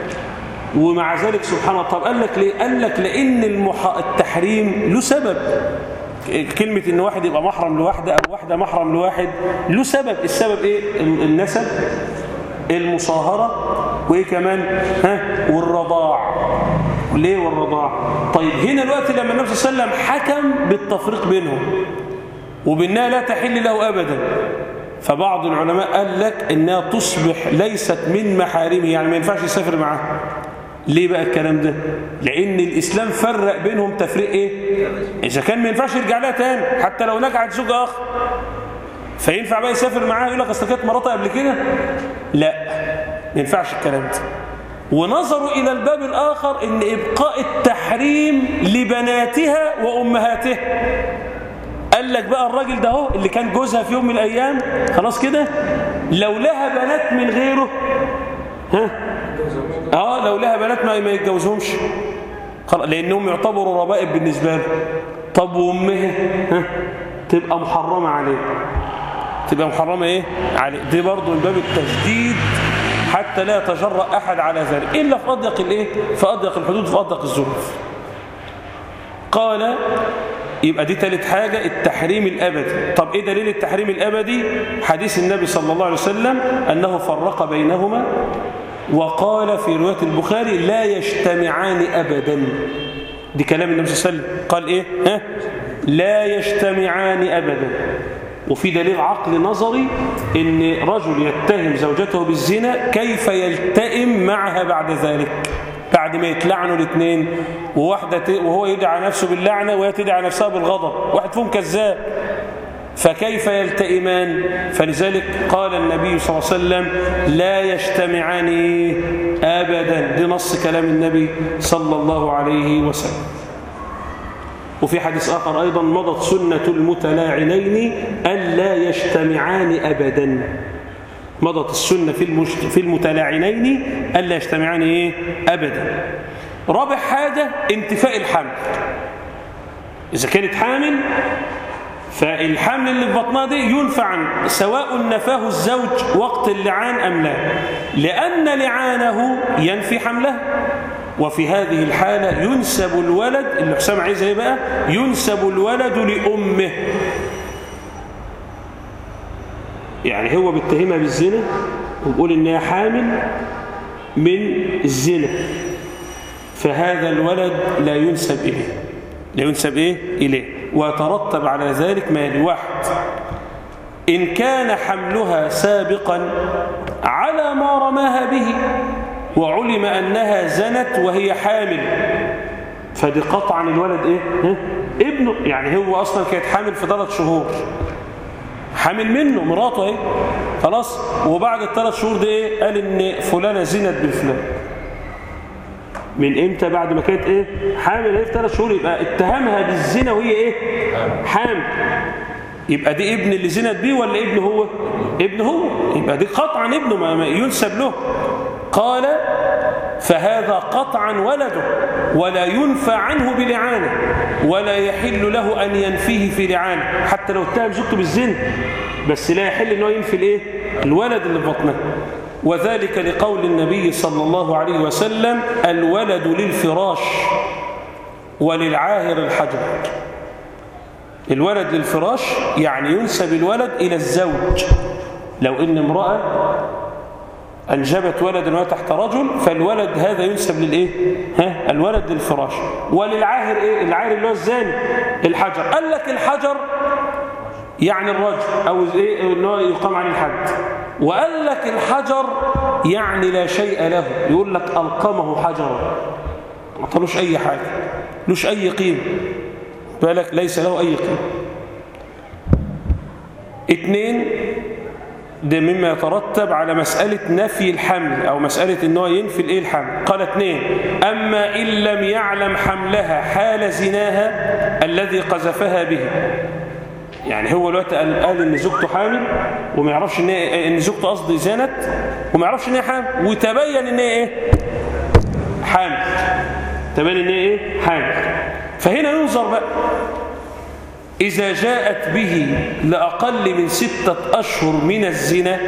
ومع ذلك سبحان الله طب قال لك ليه قال لك لان المح... التحريم له سبب كلمة ان واحد يبقى محرم لواحدة او واحدة محرم لواحد له سبب السبب ايه ال- النسب المصاهرة وايه كمان ها والرضاع ليه والرضاع طيب هنا الوقت لما النبي صلى الله عليه وسلم حكم بالتفريق بينهم وبانها لا تحل له ابدا فبعض العلماء قال لك انها تصبح ليست من محارمه يعني ما ينفعش يسافر معاها ليه بقى الكلام ده لان الاسلام فرق بينهم تفريق ايه اذا كان ما ينفعش يرجع لها تاني حتى لو نجعت زوج اخر فينفع بقى يسافر معاها يقول لك اصل كانت مراتها قبل كده لا ما ينفعش الكلام ده ونظروا الى الباب الاخر ان ابقاء التحريم لبناتها وامهاتها قال لك بقى الراجل ده اهو اللي كان جوزها في يوم من الايام خلاص كده لو لها بنات من غيره ها اه لو لها بنات ما ما يتجوزهمش خلاص لانهم يعتبروا ربائب بالنسبه له طب وامها ها تبقى محرمه عليه تبقى محرمه ايه عليه دي برضه من باب التشديد حتى لا يتجرأ احد على ذلك الا في اضيق الايه في اضيق الحدود في اضيق الظروف قال يبقى دي ثالث حاجة التحريم الأبدي طب إيه دليل التحريم الأبدي حديث النبي صلى الله عليه وسلم أنه فرق بينهما وقال في رواية البخاري لا يجتمعان أبدا دي كلام النبي صلى الله عليه وسلم قال إيه ها؟ لا يجتمعان أبدا وفي دليل عقل نظري ان رجل يتهم زوجته بالزنا كيف يلتئم معها بعد ذلك بعد ما يتلعنوا الاثنين وواحدة ت- وهو يدعى نفسه باللعنة وهي تدعى نفسها بالغضب واحد فيهم كذاب فكيف يلتئمان فلذلك قال النبي صلى الله عليه وسلم لا يجتمعان إيه؟ أبدا دي نص كلام النبي صلى الله عليه وسلم وفي حديث آخر أيضا مضت سنة المتلاعنين ألا يجتمعان أبدا مضت السنة في, المج... في المتلاعنين ألا يجتمعان إيه؟ أبدا رابع حاجة انتفاء الحمل إذا كانت حامل فالحمل اللي في بطنها دي ينفع عنه سواء نفاه الزوج وقت اللعان أم لا لأن لعانه ينفي حمله وفي هذه الحالة ينسب الولد اللي حسام عايز ايه بقى ينسب الولد لأمه يعني هو بيتهمها بالزنا وبيقول انها حامل من الزنا فهذا الولد لا ينسب إليه لا ينسب إيه؟ إليه ويترتب على ذلك ما يلي واحد إن كان حملها سابقا على ما رماها به وعلم أنها زنت وهي حامل فدي قطعا الولد إيه؟ ها؟ ابنه يعني هو أصلا كانت حامل في ثلاث شهور حامل منه مراته ايه خلاص وبعد الثلاث شهور دي ايه قال ان فلانه زنت بفلان من امتى بعد ما كانت ايه حامل ايه في ثلاث شهور يبقى اتهمها بالزنا وهي ايه حامل يبقى دي ابن اللي زنت بيه ولا ابن هو ابن هو يبقى دي قطعا ابنه ما ما ينسب له قال فهذا قطعا ولده ولا ينفى عنه بلعانه ولا يحل له أن ينفيه في لعانه حتى لو اتهم زوجته بالزنا بس لا يحل أنه ينفي الايه الولد اللي في بطنه وذلك لقول النبي صلى الله عليه وسلم الولد للفراش وللعاهر الحجر الولد للفراش يعني ينسب الولد إلى الزوج لو إن امرأة أنجبت ولدا وهي تحت رجل فالولد هذا ينسب للإيه؟ ها؟ الولد للفراش وللعاهر إيه؟ العاهر اللي هو الزاني الحجر قال لك الحجر يعني الرجل أو إيه؟ إن هو يقام عن الحد وقال لك الحجر يعني لا شيء له يقول لك ألقمه حجرا ما طلوش أي حاجة لوش أي قيمة بالك ليس له أي قيمة اثنين ده مما يترتب على مسألة نفي الحمل أو مسألة أنه ينفي الإيه الحمل قال اثنين أما إن لم يعلم حملها حال زناها الذي قذفها به يعني هو الوقت قال, قال ان زوجته حامل وما يعرفش ان ان زوجته قصدي زنت وما يعرفش ان هي حامل وتبين ان هي ايه حامل تبين ان هي ايه حامل فهنا ينظر بقى إذا جاءت به لأقل من ستة أشهر من الزنا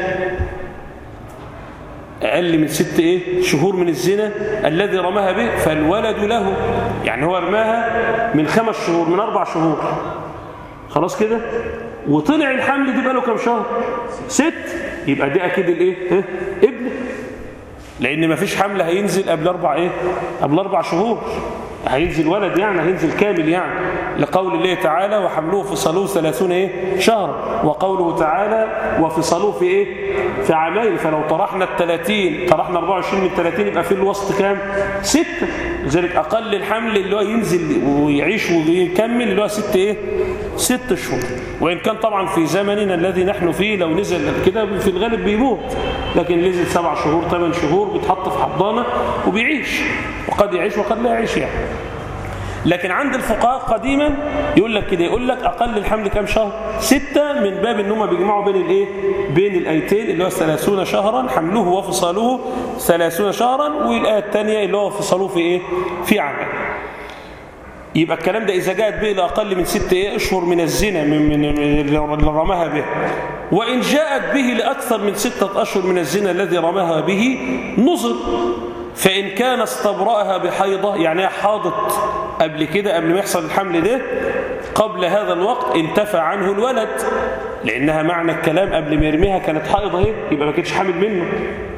أقل من ست إيه؟ شهور من الزنا الذي رماها به فالولد له يعني هو رماها من خمس شهور من أربع شهور خلاص كده وطلع الحمل دي بقى له كم شهر ست يبقى دي أكيد الإيه ها؟ ابن لأن ما فيش حمل هينزل قبل أربع إيه قبل أربع شهور هينزل ولد يعني هينزل كامل يعني لقول الله تعالى وحملوه في صلوه ثلاثون ايه شهر وقوله تعالى وفي صلوه في ايه في عامين فلو طرحنا الثلاثين طرحنا 24 من 30 يبقى في الوسط كام ستة لذلك اقل الحمل اللي هو ينزل ويعيش ويكمل اللي هو ست ايه ست شهور وان كان طبعا في زمننا الذي نحن فيه لو نزل كده في الغالب بيموت لكن نزل سبع شهور ثمان شهور بيتحط في حضانه وبيعيش وقد يعيش وقد لا يعيش يعني لكن عند الفقهاء قديما يقول لك كده يقول لك اقل الحمل كام شهر ستة من باب ان هم بيجمعوا بين الايه بين الايتين اللي هو 30 شهرا حمله وفصاله 30 شهرا والايه الثانيه اللي هو فصاله في ايه في عام يبقى الكلام ده إذا جاءت به لأقل من ست إيه أشهر من الزنا من, من اللي رماها به وإن جاءت به لأكثر من ستة أشهر من الزنا الذي رماها به نظر فإن كان استبرأها بحيضة يعني هي حاضت قبل كده قبل ما يحصل الحمل ده قبل هذا الوقت انتفى عنه الولد لأنها معنى الكلام قبل ما يرميها كانت حائضة اهي يبقى ما كانتش حامل منه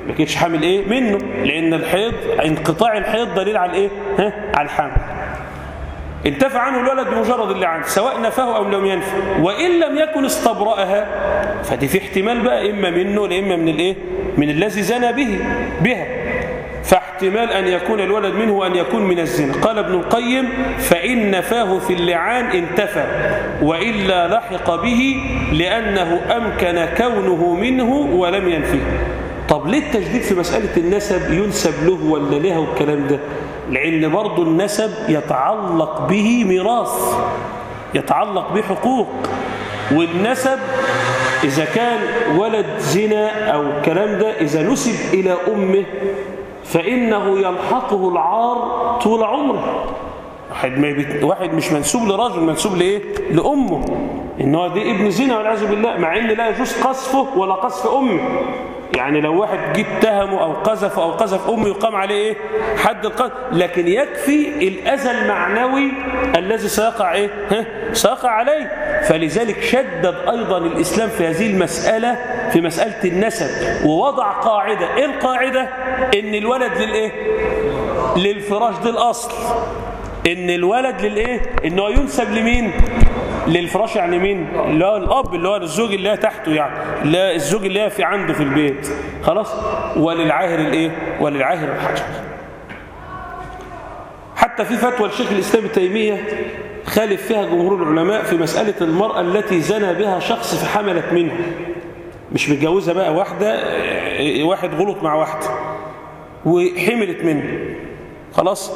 ما كانتش حامل ايه منه لان الحيض انقطاع الحيض دليل على الايه ها على الحمل انتفع عنه الولد بمجرد اللعان سواء نفاه او لم ينفه وان لم يكن استبرأها فدي في احتمال بقى اما منه لاما من الايه من الذي زنى به بها فاحتمال أن يكون الولد منه وأن يكون من الزنا قال ابن القيم فإن نفاه في اللعان انتفى وإلا لحق به لأنه أمكن كونه منه ولم ينفيه طب ليه التجديد في مسألة النسب ينسب له ولا لها والكلام ده لأن برضو النسب يتعلق به ميراث يتعلق به حقوق والنسب إذا كان ولد زنا أو الكلام ده إذا نسب إلى أمه فإنه يلحقه العار طول عمره واحد, ما يبت... واحد مش منسوب لراجل منسوب لإيه؟ لأمه إن هو دي ابن زنا والعياذ بالله مع إن لا يجوز قذفه ولا قذف أمه يعني لو واحد جه اتهمه أو قذف أو قذف أمه يقام عليه إيه؟ حد القذف لكن يكفي الأذى المعنوي الذي سيقع إيه؟ ها؟ سيقع عليه فلذلك شدد أيضا الإسلام في هذه المسألة في مسألة النسب ووضع قاعدة إيه القاعدة؟ إن الولد للإيه؟ للفراش دي الأصل إن الولد للإيه؟ إنه ينسب لمين؟ للفراش يعني مين اللي هو الاب اللي هو الزوج اللي هي تحته يعني لا الزوج اللي هي في عنده في البيت خلاص وللعاهر الايه وللعاهر الحجر حتى في فتوى الشيخ الاسلام تيميه خالف فيها جمهور العلماء في مساله المراه التي زنى بها شخص فحملت منه مش متجوزه بقى واحده واحد غلط مع واحده وحملت منه خلاص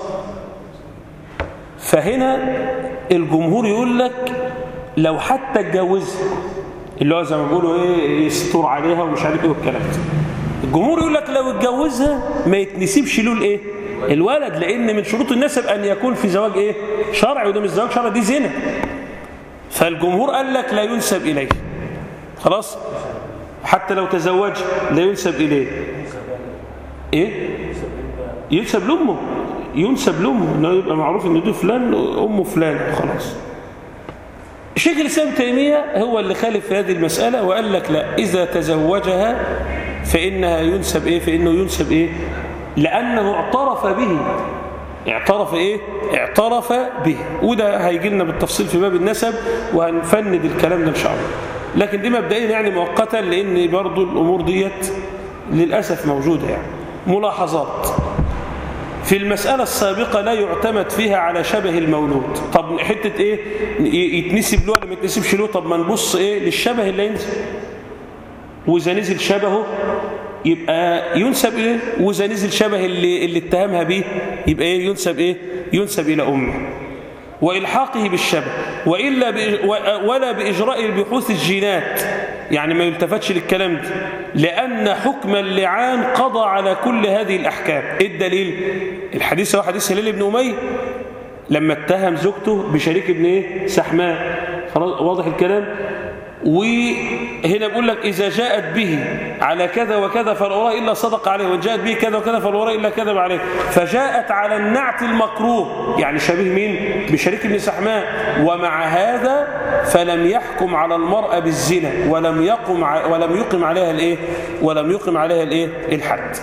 فهنا الجمهور يقول لك لو حتى اتجوزها اللي هو زي ما بيقولوا ايه يستر عليها ومش عارف ايه والكلام ده الجمهور يقول لك لو اتجوزها ما يتنسبش له الايه الولد لان من شروط النسب ان يكون في زواج ايه شرعي وده مش زواج شرعي دي زنا فالجمهور قال لك لا ينسب اليه خلاص حتى لو تزوج لا ينسب اليه ايه ينسب لامه ينسب لامه انه يبقى معروف ان دي فلان امه فلان خلاص الشيخ الاسلام تيميه هو اللي خالف في هذه المساله وقال لك لا اذا تزوجها فانها ينسب ايه فانه ينسب ايه لانه اعترف به اعترف ايه اعترف به وده هيجي لنا بالتفصيل في باب النسب وهنفند الكلام ده ان شاء الله لكن دي مبدئيا يعني مؤقتا لان برضو الامور ديت للاسف موجوده يعني ملاحظات في المسألة السابقة لا يعتمد فيها على شبه المولود طب حتة ايه يتنسب له ولا ما يتنسبش له طب ما نبص ايه للشبه اللي ينزل واذا نزل شبهه يبقى ينسب اليه واذا نزل شبه اللي اللي اتهمها به يبقى ايه ينسب ايه ينسب الى امه والحاقه بالشبه والا بإج... ولا باجراء بحوث الجينات يعني ما يلتفتش للكلام ده لأن حكم اللعان قضى على كل هذه الأحكام إيه الدليل الحديث هو حديث هلال بن أمية لما اتهم زوجته بشريك ابن إيه سحماء خلاص واضح الكلام وهنا بيقول لك إذا جاءت به على كذا وكذا فلا وراء إلا صدق عليه وإن جاءت به كذا وكذا فلا وراء إلا كذب عليه فجاءت على النعت المكروه يعني شبيه مين بشريك ابن سحماء ومع هذا فلم يحكم على المرأة بالزنا ولم يقم ولم يقم عليها الايه ولم يقم عليها الايه الحد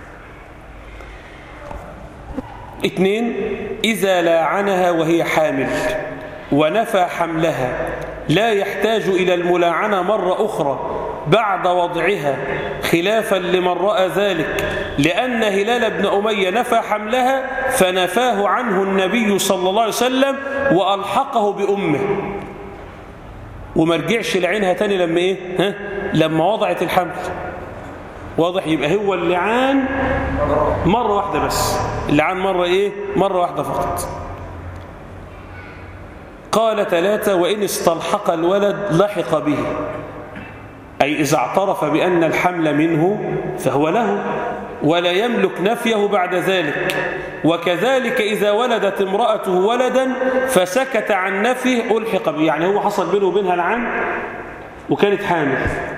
اثنين إذا لاعنها وهي حامل ونفى حملها لا يحتاج إلى الملاعنة مرة أخرى بعد وضعها خلافا لمن رأى ذلك لأن هلال بن أمية نفى حملها فنفاه عنه النبي صلى الله عليه وسلم وألحقه بأمه وما رجعش لعينها تاني لما إيه ها؟ لما وضعت الحمل واضح يبقى هو اللعان مرة واحدة بس اللعان مرة إيه مرة واحدة فقط قال ثلاثة وإن استلحق الولد لحق به أي إذا اعترف بأن الحمل منه فهو له ولا يملك نفيه بعد ذلك وكذلك إذا ولدت امرأته ولدا فسكت عن نفيه ألحق به يعني هو حصل بينه وبينها العن وكانت حامل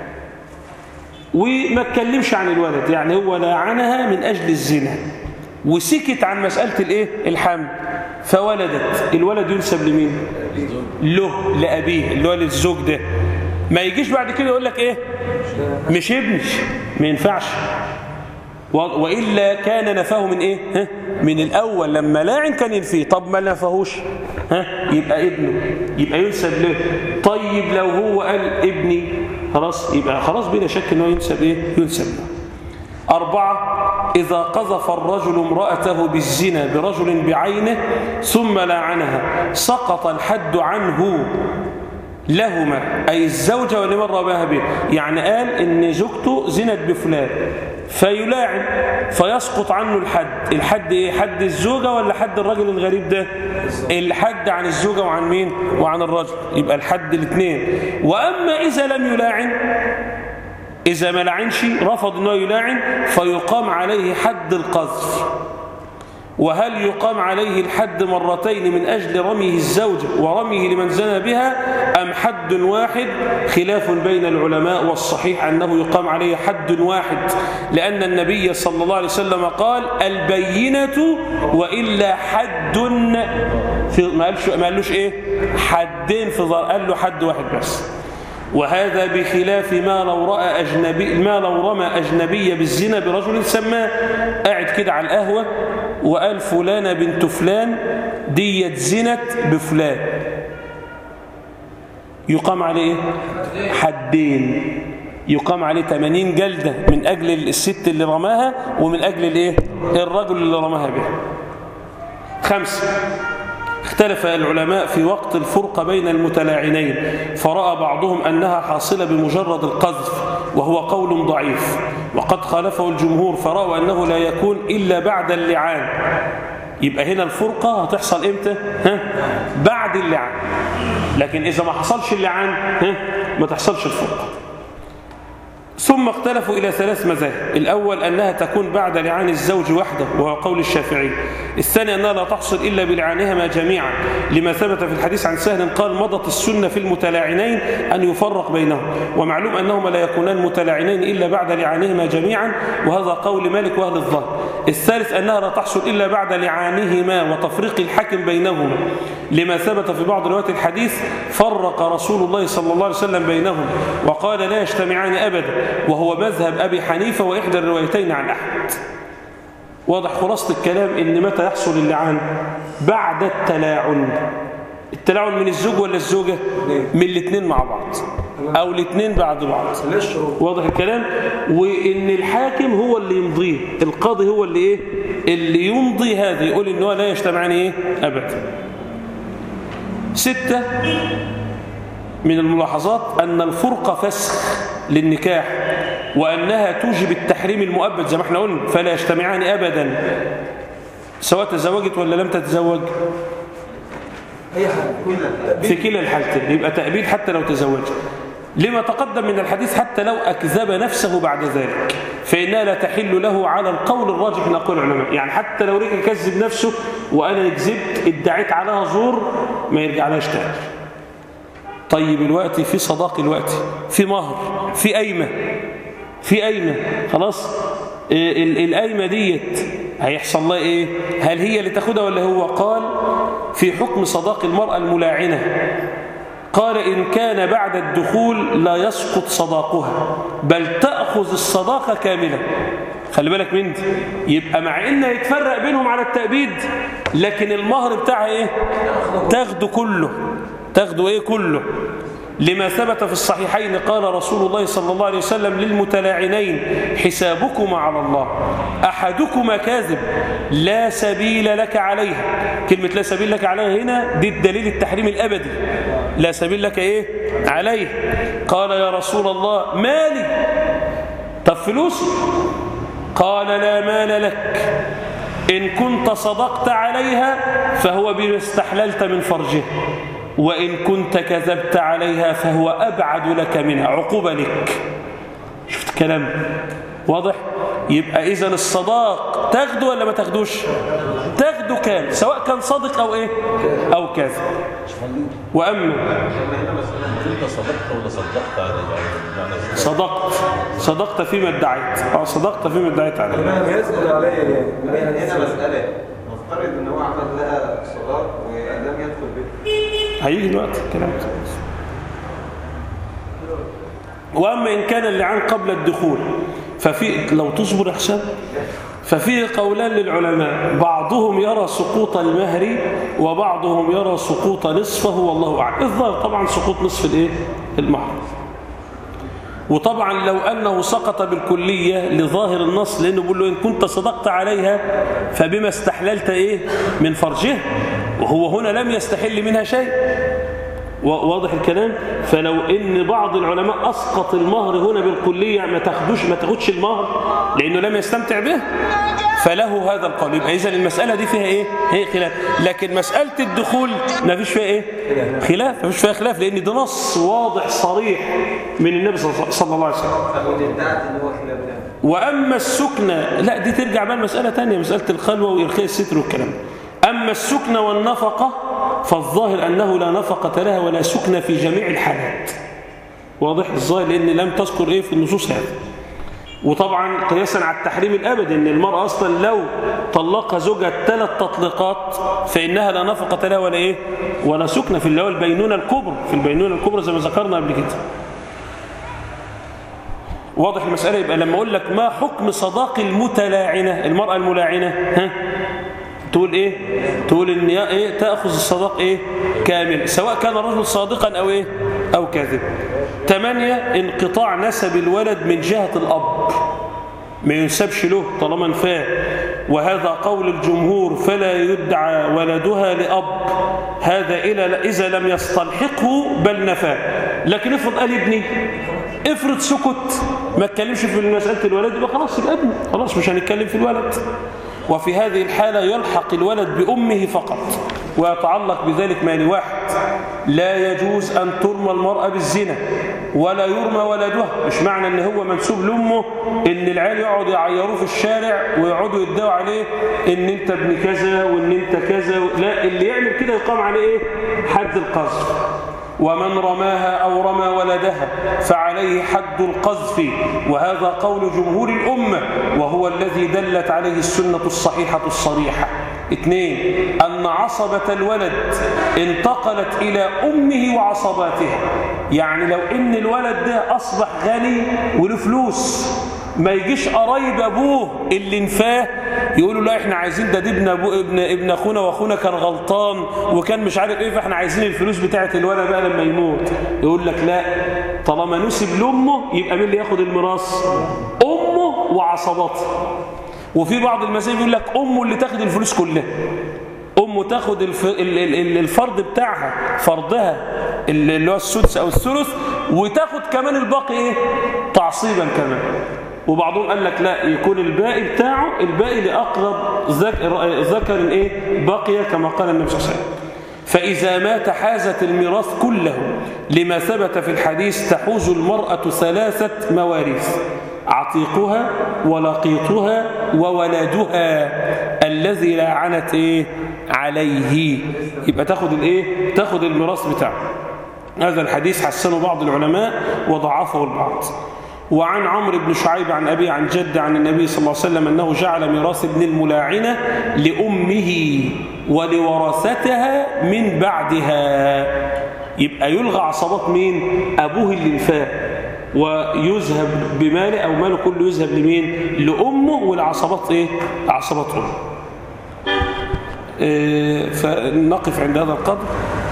وما اتكلمش عن الولد يعني هو لاعنها من أجل الزنا وسكت عن مسألة الايه الحمل فولدت الولد ينسب لمين له لأبيه اللي هو للزوج ده ما يجيش بعد كده يقول لك ايه مش ابني ما ينفعش و- وإلا كان نفاه من إيه ها؟ من الأول لما لاعن كان ينفيه طب ما نفهوش ها يبقى ابنه يبقى ينسب له طيب لو هو قال ابني خلاص يبقى خلاص بلا شك انه ينسب ايه ينسب له أربعة إذا قذف الرجل امرأته بالزنا برجل بعينه ثم لعنها سقط الحد عنه لهما أي الزوجة واللي مر بها به يعني قال إن زوجته زنت بفلان فيلاعن فيسقط عنه الحد الحد إيه حد الزوجة ولا حد الرجل الغريب ده الحد عن الزوجة وعن مين وعن الرجل يبقى الحد الاثنين وأما إذا لم يلاعن إذا ما لعنش رفض أنه يلاعن فيقام عليه حد القذف وهل يقام عليه الحد مرتين من أجل رميه الزوجة ورميه لمن زنى بها أم حد واحد خلاف بين العلماء والصحيح أنه يقام عليه حد واحد لأن النبي صلى الله عليه وسلم قال البينة وإلا حد في ما قالش ما قالوش إيه حدين في ظهر قال له حد واحد بس وهذا بخلاف ما لو رأى أجنبي ما لو رمى أجنبية بالزنا برجل سماه قاعد كده على القهوة وقال فلانة بنت فلان ديت زنت بفلان يقام عليه ايه حدين يقام عليه 80 جلدة من أجل الست اللي رماها ومن أجل الايه الرجل اللي رماها به خمسة اختلف العلماء في وقت الفرقة بين المتلاعنين فرأى بعضهم أنها حاصلة بمجرد القذف وهو قول ضعيف وقد خالفه الجمهور فرأوا أنه لا يكون إلا بعد اللعان يبقى هنا الفرقة هتحصل إمتى؟ ها؟ بعد اللعان لكن إذا ما حصلش اللعان ها؟ ما تحصلش الفرقة ثم اختلفوا إلى ثلاث مذاهب الأول أنها تكون بعد لعان الزوج وحده وهو قول الشافعي الثاني أنها لا تحصل إلا بلعانهما جميعا لما ثبت في الحديث عن سهل قال مضت السنة في المتلاعنين أن يفرق بينهم ومعلوم أنهما لا يكونان متلاعنين إلا بعد لعانهما جميعا وهذا قول مالك وأهل الظهر الثالث أنها لا تحصل إلا بعد لعانهما وتفريق الحكم بينهما لما ثبت في بعض روايات الحديث فرق رسول الله صلى الله عليه وسلم بينهم وقال لا يجتمعان أبدا وهو مذهب أبي حنيفة وإحدى الروايتين عن أحمد واضح خلاصة الكلام إن متى يحصل اللعان بعد التلاعن التلاعن من الزوج ولا الزوجة من الاثنين مع بعض أو الاثنين بعد بعض ليش شروط واضح الكلام وإن الحاكم هو اللي يمضيه القاضي هو اللي إيه اللي يمضي هذا يقول إن هو لا يجتمعان إيه أبدا ستة من الملاحظات أن الفرقة فسخ للنكاح وأنها توجب التحريم المؤبد زي ما احنا قلنا فلا يجتمعان أبدا سواء تزوجت ولا لم تتزوج أي حاجة كلها في كلا الحالتين يبقى تأبيد حتى لو تزوجت لما تقدم من الحديث حتى لو أكذب نفسه بعد ذلك فإنها لا تحل له على القول الراجح من أقوال العلماء يعني حتى لو رجع يكذب نفسه وأنا كذبت ادعيت عليها زور ما يرجع لهاش تاني طيب الوقت في صداق الوقت في مهر في قايمة في قايمة خلاص إيه ال- القايمة ديت هيحصل لها ايه هل هي اللي تاخدها ولا هو قال في حكم صداق المرأة الملاعنة قال إن كان بعد الدخول لا يسقط صداقها بل تأخذ الصداقة كاملة خلي بالك من دي يبقى مع إنه يتفرق بينهم على التأبيد لكن المهر بتاعها إيه تاخده كله تاخده إيه كله لما ثبت في الصحيحين قال رسول الله صلى الله عليه وسلم للمتلاعنين حسابكما على الله أحدكما كاذب لا سبيل لك عليها كلمة لا سبيل لك عليها هنا دي الدليل التحريم الأبدي لا سبيل لك إيه عليه قال يا رسول الله مالي طب فلوسي قال لا مال لك إن كنت صدقت عليها فهو بما استحللت من فرجه وإن كنت كذبت عليها فهو أبعد لك منها عقوبة لك شفت كلام واضح يبقى إذا الصداق تاخده ولا ما تاخدوش تاخده كان سواء كان صادق أو إيه أو كاذب وأما انت صدقت ولا صدقت على المعنى صدقت صدقت فيما ادعيت اه صدقت فيما ادعيت عليه أنا يسأل عليا ليه؟ يعني هنا مسألة نفترض إن هو عمل لها صداق ولم يدخل بيتها هيجي الوقت الكلام ده. وأما إن كان اللعان قبل الدخول ففي لو تصبر يا حسام ففيه قولان للعلماء بعضهم يرى سقوط المهر وبعضهم يرى سقوط نصفه والله أعلم الظاهر طبعا سقوط نصف الايه المهر وطبعا لو أنه سقط بالكلية لظاهر النص لأنه بيقول له إن كنت صدقت عليها فبما استحللت إيه من فرجه وهو هنا لم يستحل منها شيء واضح الكلام فلو ان بعض العلماء اسقط المهر هنا بالكليه ما تاخدوش ما تاخدش المهر لانه لم يستمتع به فله هذا القول يبقى اذا المساله دي فيها ايه هي خلاف لكن مساله الدخول ما فيش فيها ايه خلاف ما فيش فيها خلاف لان ده نص واضح صريح من النبي صلى الله عليه وسلم طب ودي ادعت ان هو خلاف ده واما السكنه لا دي ترجع بقى لمساله ثانيه مساله الخلوه والخير الستر والكلام ده. اما السكنه والنفقه فالظاهر انه لا نفقه لها ولا سكنه في جميع الحالات واضح الظاهر لان لم تذكر ايه في النصوص هذا وطبعا قياسا على التحريم الابدي ان المراه اصلا لو طلق زوجها ثلاث تطليقات فانها لا نفقه لها ولا ايه ولا سكنه في اللي هو البينونه الكبرى في البينونه الكبرى زي ما ذكرنا قبل كده واضح المسألة يبقى لما أقول لك ما حكم صداق المتلاعنة المرأة الملاعنة ها تقول إيه تقول إن يا إيه تأخذ الصداق إيه كامل سواء كان الرجل صادقا أو إيه أو كاذب ثمانية انقطاع نسب الولد من جهة الأب ما ينسبش له طالما انفاه وهذا قول الجمهور فلا يدعى ولدها لأب هذا إلى إذا لم يستلحقه بل نفاه لكن افرض قال ابني افرض سكت ما اتكلمش في مسألة الولد يبقى خلاص يبقى ابني خلاص مش هنتكلم في الولد وفي هذه الحالة يلحق الولد بأمه فقط ويتعلق بذلك ما لواحد لا يجوز أن ترمى المرأة بالزنا ولا يرمى ولدها مش معنى ان هو منسوب لأمه ان العيال يقعدوا يعيروه في الشارع ويقعدوا يدعوا عليه ان انت ابن كذا وان انت كذا لا اللي يعمل كده يقام عليه ايه حد القذف ومن رماها أو رمى ولدها فعليه حد القذف وهذا قول جمهور الأمة وهو الذي دلت عليه السنة الصحيحة الصريحة اثنين أن عصبة الولد انتقلت إلى أمه وعصباتها يعني لو إن الولد ده أصبح غني وله فلوس ما يجيش قرايب ابوه اللي انفاه يقولوا لا احنا عايزين ده, ده ابن ابو ابن ابن اخونا واخونا كان غلطان وكان مش عارف ايه فاحنا عايزين الفلوس بتاعه الولد بقى لما يموت يقول لك لا طالما نسب لامه يبقى مين اللي ياخد الميراث امه وعصباته وفي بعض المذاهب يقول لك امه اللي تاخد الفلوس كلها امه تاخد الف... ال- ال- ال- الفرض بتاعها فرضها اللي هو السدس او الثلث وتاخد كمان الباقي ايه تعصيبا كمان وبعضهم قال لك لا يكون الباقي بتاعه الباقي لأقرب ذك- ذكر ايه بقي كما قال النبي صلى الله عليه وسلم فإذا مات حازت الميراث كله لما ثبت في الحديث تحوز المرأة ثلاثة مواريث عتيقها ولقيطها وولدها الذي لاعنت ايه عليه يبقى تاخد الايه تاخد الميراث بتاعه هذا الحديث حسنه بعض العلماء وضعفه البعض وعن عمرو بن شعيب عن أبي عن جد عن النبي صلى الله عليه وسلم أنه جعل ميراث ابن الملاعنة لأمه ولورثتها من بعدها يبقى يلغى عصبات مين أبوه اللي انفاه ويذهب بماله أو ماله كله يذهب لمين لأمه والعصبات إيه عصبات أمه إيه فنقف عند هذا القدر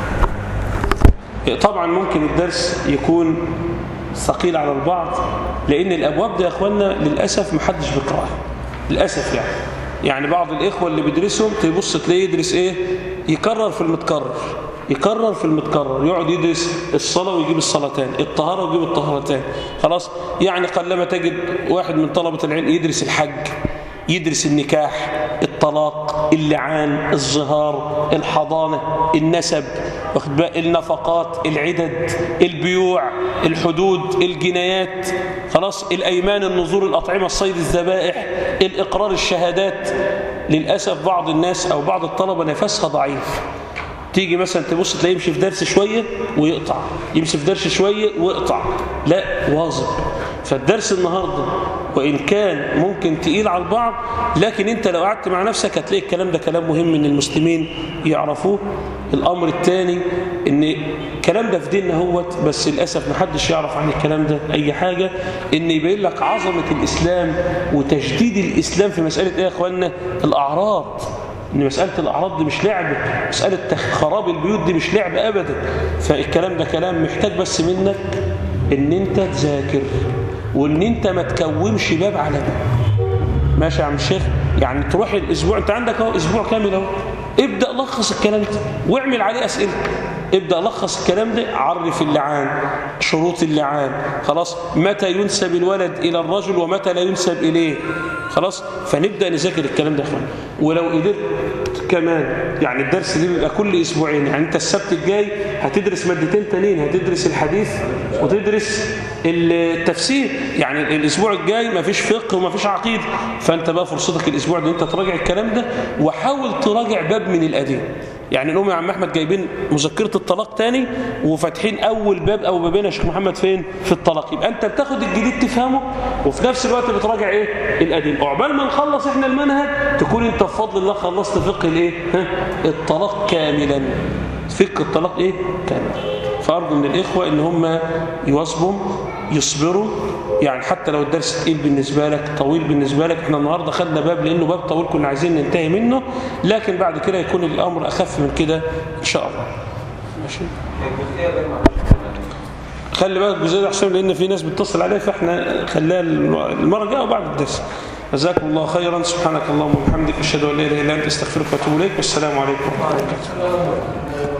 طبعا ممكن الدرس يكون ثقيل على البعض لأن الأبواب دي يا أخوانا للأسف محدش بيقرأها للأسف يعني يعني بعض الإخوة اللي بيدرسهم تبص تلاقيه يدرس إيه يكرر في المتكرر يكرر في المتكرر يقعد يدرس الصلاة ويجيب الصلاتين الطهارة ويجيب الطهارتين خلاص يعني قلما تجد واحد من طلبة العلم يدرس الحج يدرس النكاح الطلاق اللعان الظهار الحضانة النسب واخد بالك؟ النفقات العدد البيوع الحدود الجنايات خلاص الأيمان النظور الأطعمة الصيد الذبائح الإقرار الشهادات للأسف بعض الناس أو بعض الطلبة نفسها ضعيف تيجي مثلا تبص تلاقيه يمشي في درس شوية ويقطع يمشي في درس شوية ويقطع لا واظب فالدرس النهاردة وإن كان ممكن تقيل على البعض لكن أنت لو قعدت مع نفسك هتلاقي الكلام ده كلام مهم إن المسلمين يعرفوه الأمر الثاني إن الكلام ده في ديننا هوت بس للأسف محدش يعرف عن الكلام ده أي حاجة إن يبين لك عظمة الإسلام وتجديد الإسلام في مسألة إيه يا إخواننا الأعراض ان مسألة الأعراض دي مش لعبة مسألة تخ- خراب البيوت دي مش لعبة أبدا فالكلام ده كلام محتاج بس منك ان انت تذاكر وان انت ما تكومش باب على باب ماشي يا عم الشيخ يعني تروح الاسبوع انت عندك اهو اسبوع كامل اهو ابدا لخص الكلام ده واعمل عليه اسئله ابدا لخص الكلام ده عرف اللعان شروط اللعان خلاص متى ينسب الولد الى الرجل ومتى لا ينسب اليه خلاص فنبدا نذاكر الكلام ده يا اخوان ولو قدرت كمان يعني الدرس ده بيبقى كل اسبوعين يعني انت السبت الجاي هتدرس مادتين تانيين هتدرس الحديث وتدرس التفسير يعني الاسبوع الجاي مفيش فقه ومفيش عقيده فانت بقى فرصتك الاسبوع ده انت تراجع الكلام ده وحاول تراجع باب من الادله يعني نقوم يا عم احمد جايبين مذكره الطلاق تاني وفاتحين اول باب او بابين يا شيخ محمد فين في الطلاق يبقى انت بتاخد الجديد تفهمه وفي نفس الوقت بتراجع ايه القديم عقبال ما نخلص احنا المنهج تكون انت بفضل الله خلصت فقه الايه ها الطلاق كاملا فقه الطلاق ايه كاملا فارجو من الاخوه ان هم يواظبوا يصبروا يعني حتى لو الدرس تقيل بالنسبه لك طويل بالنسبه لك احنا النهارده خدنا باب لانه باب طويل كنا عايزين ننتهي منه لكن بعد كده يكون الامر اخف من كده ان شاء الله ماشي الجزئيه دي معلش خلي بالك الجزئيه دي حسام لان في ناس بتتصل عليها فاحنا خليها المره الجايه وبعد الدرس جزاكم الله خيرا سبحانك اللهم وبحمدك اشهد ان لا اله الا انت استغفرك واتوب اليك والسلام عليكم ورحمه الله وبركاته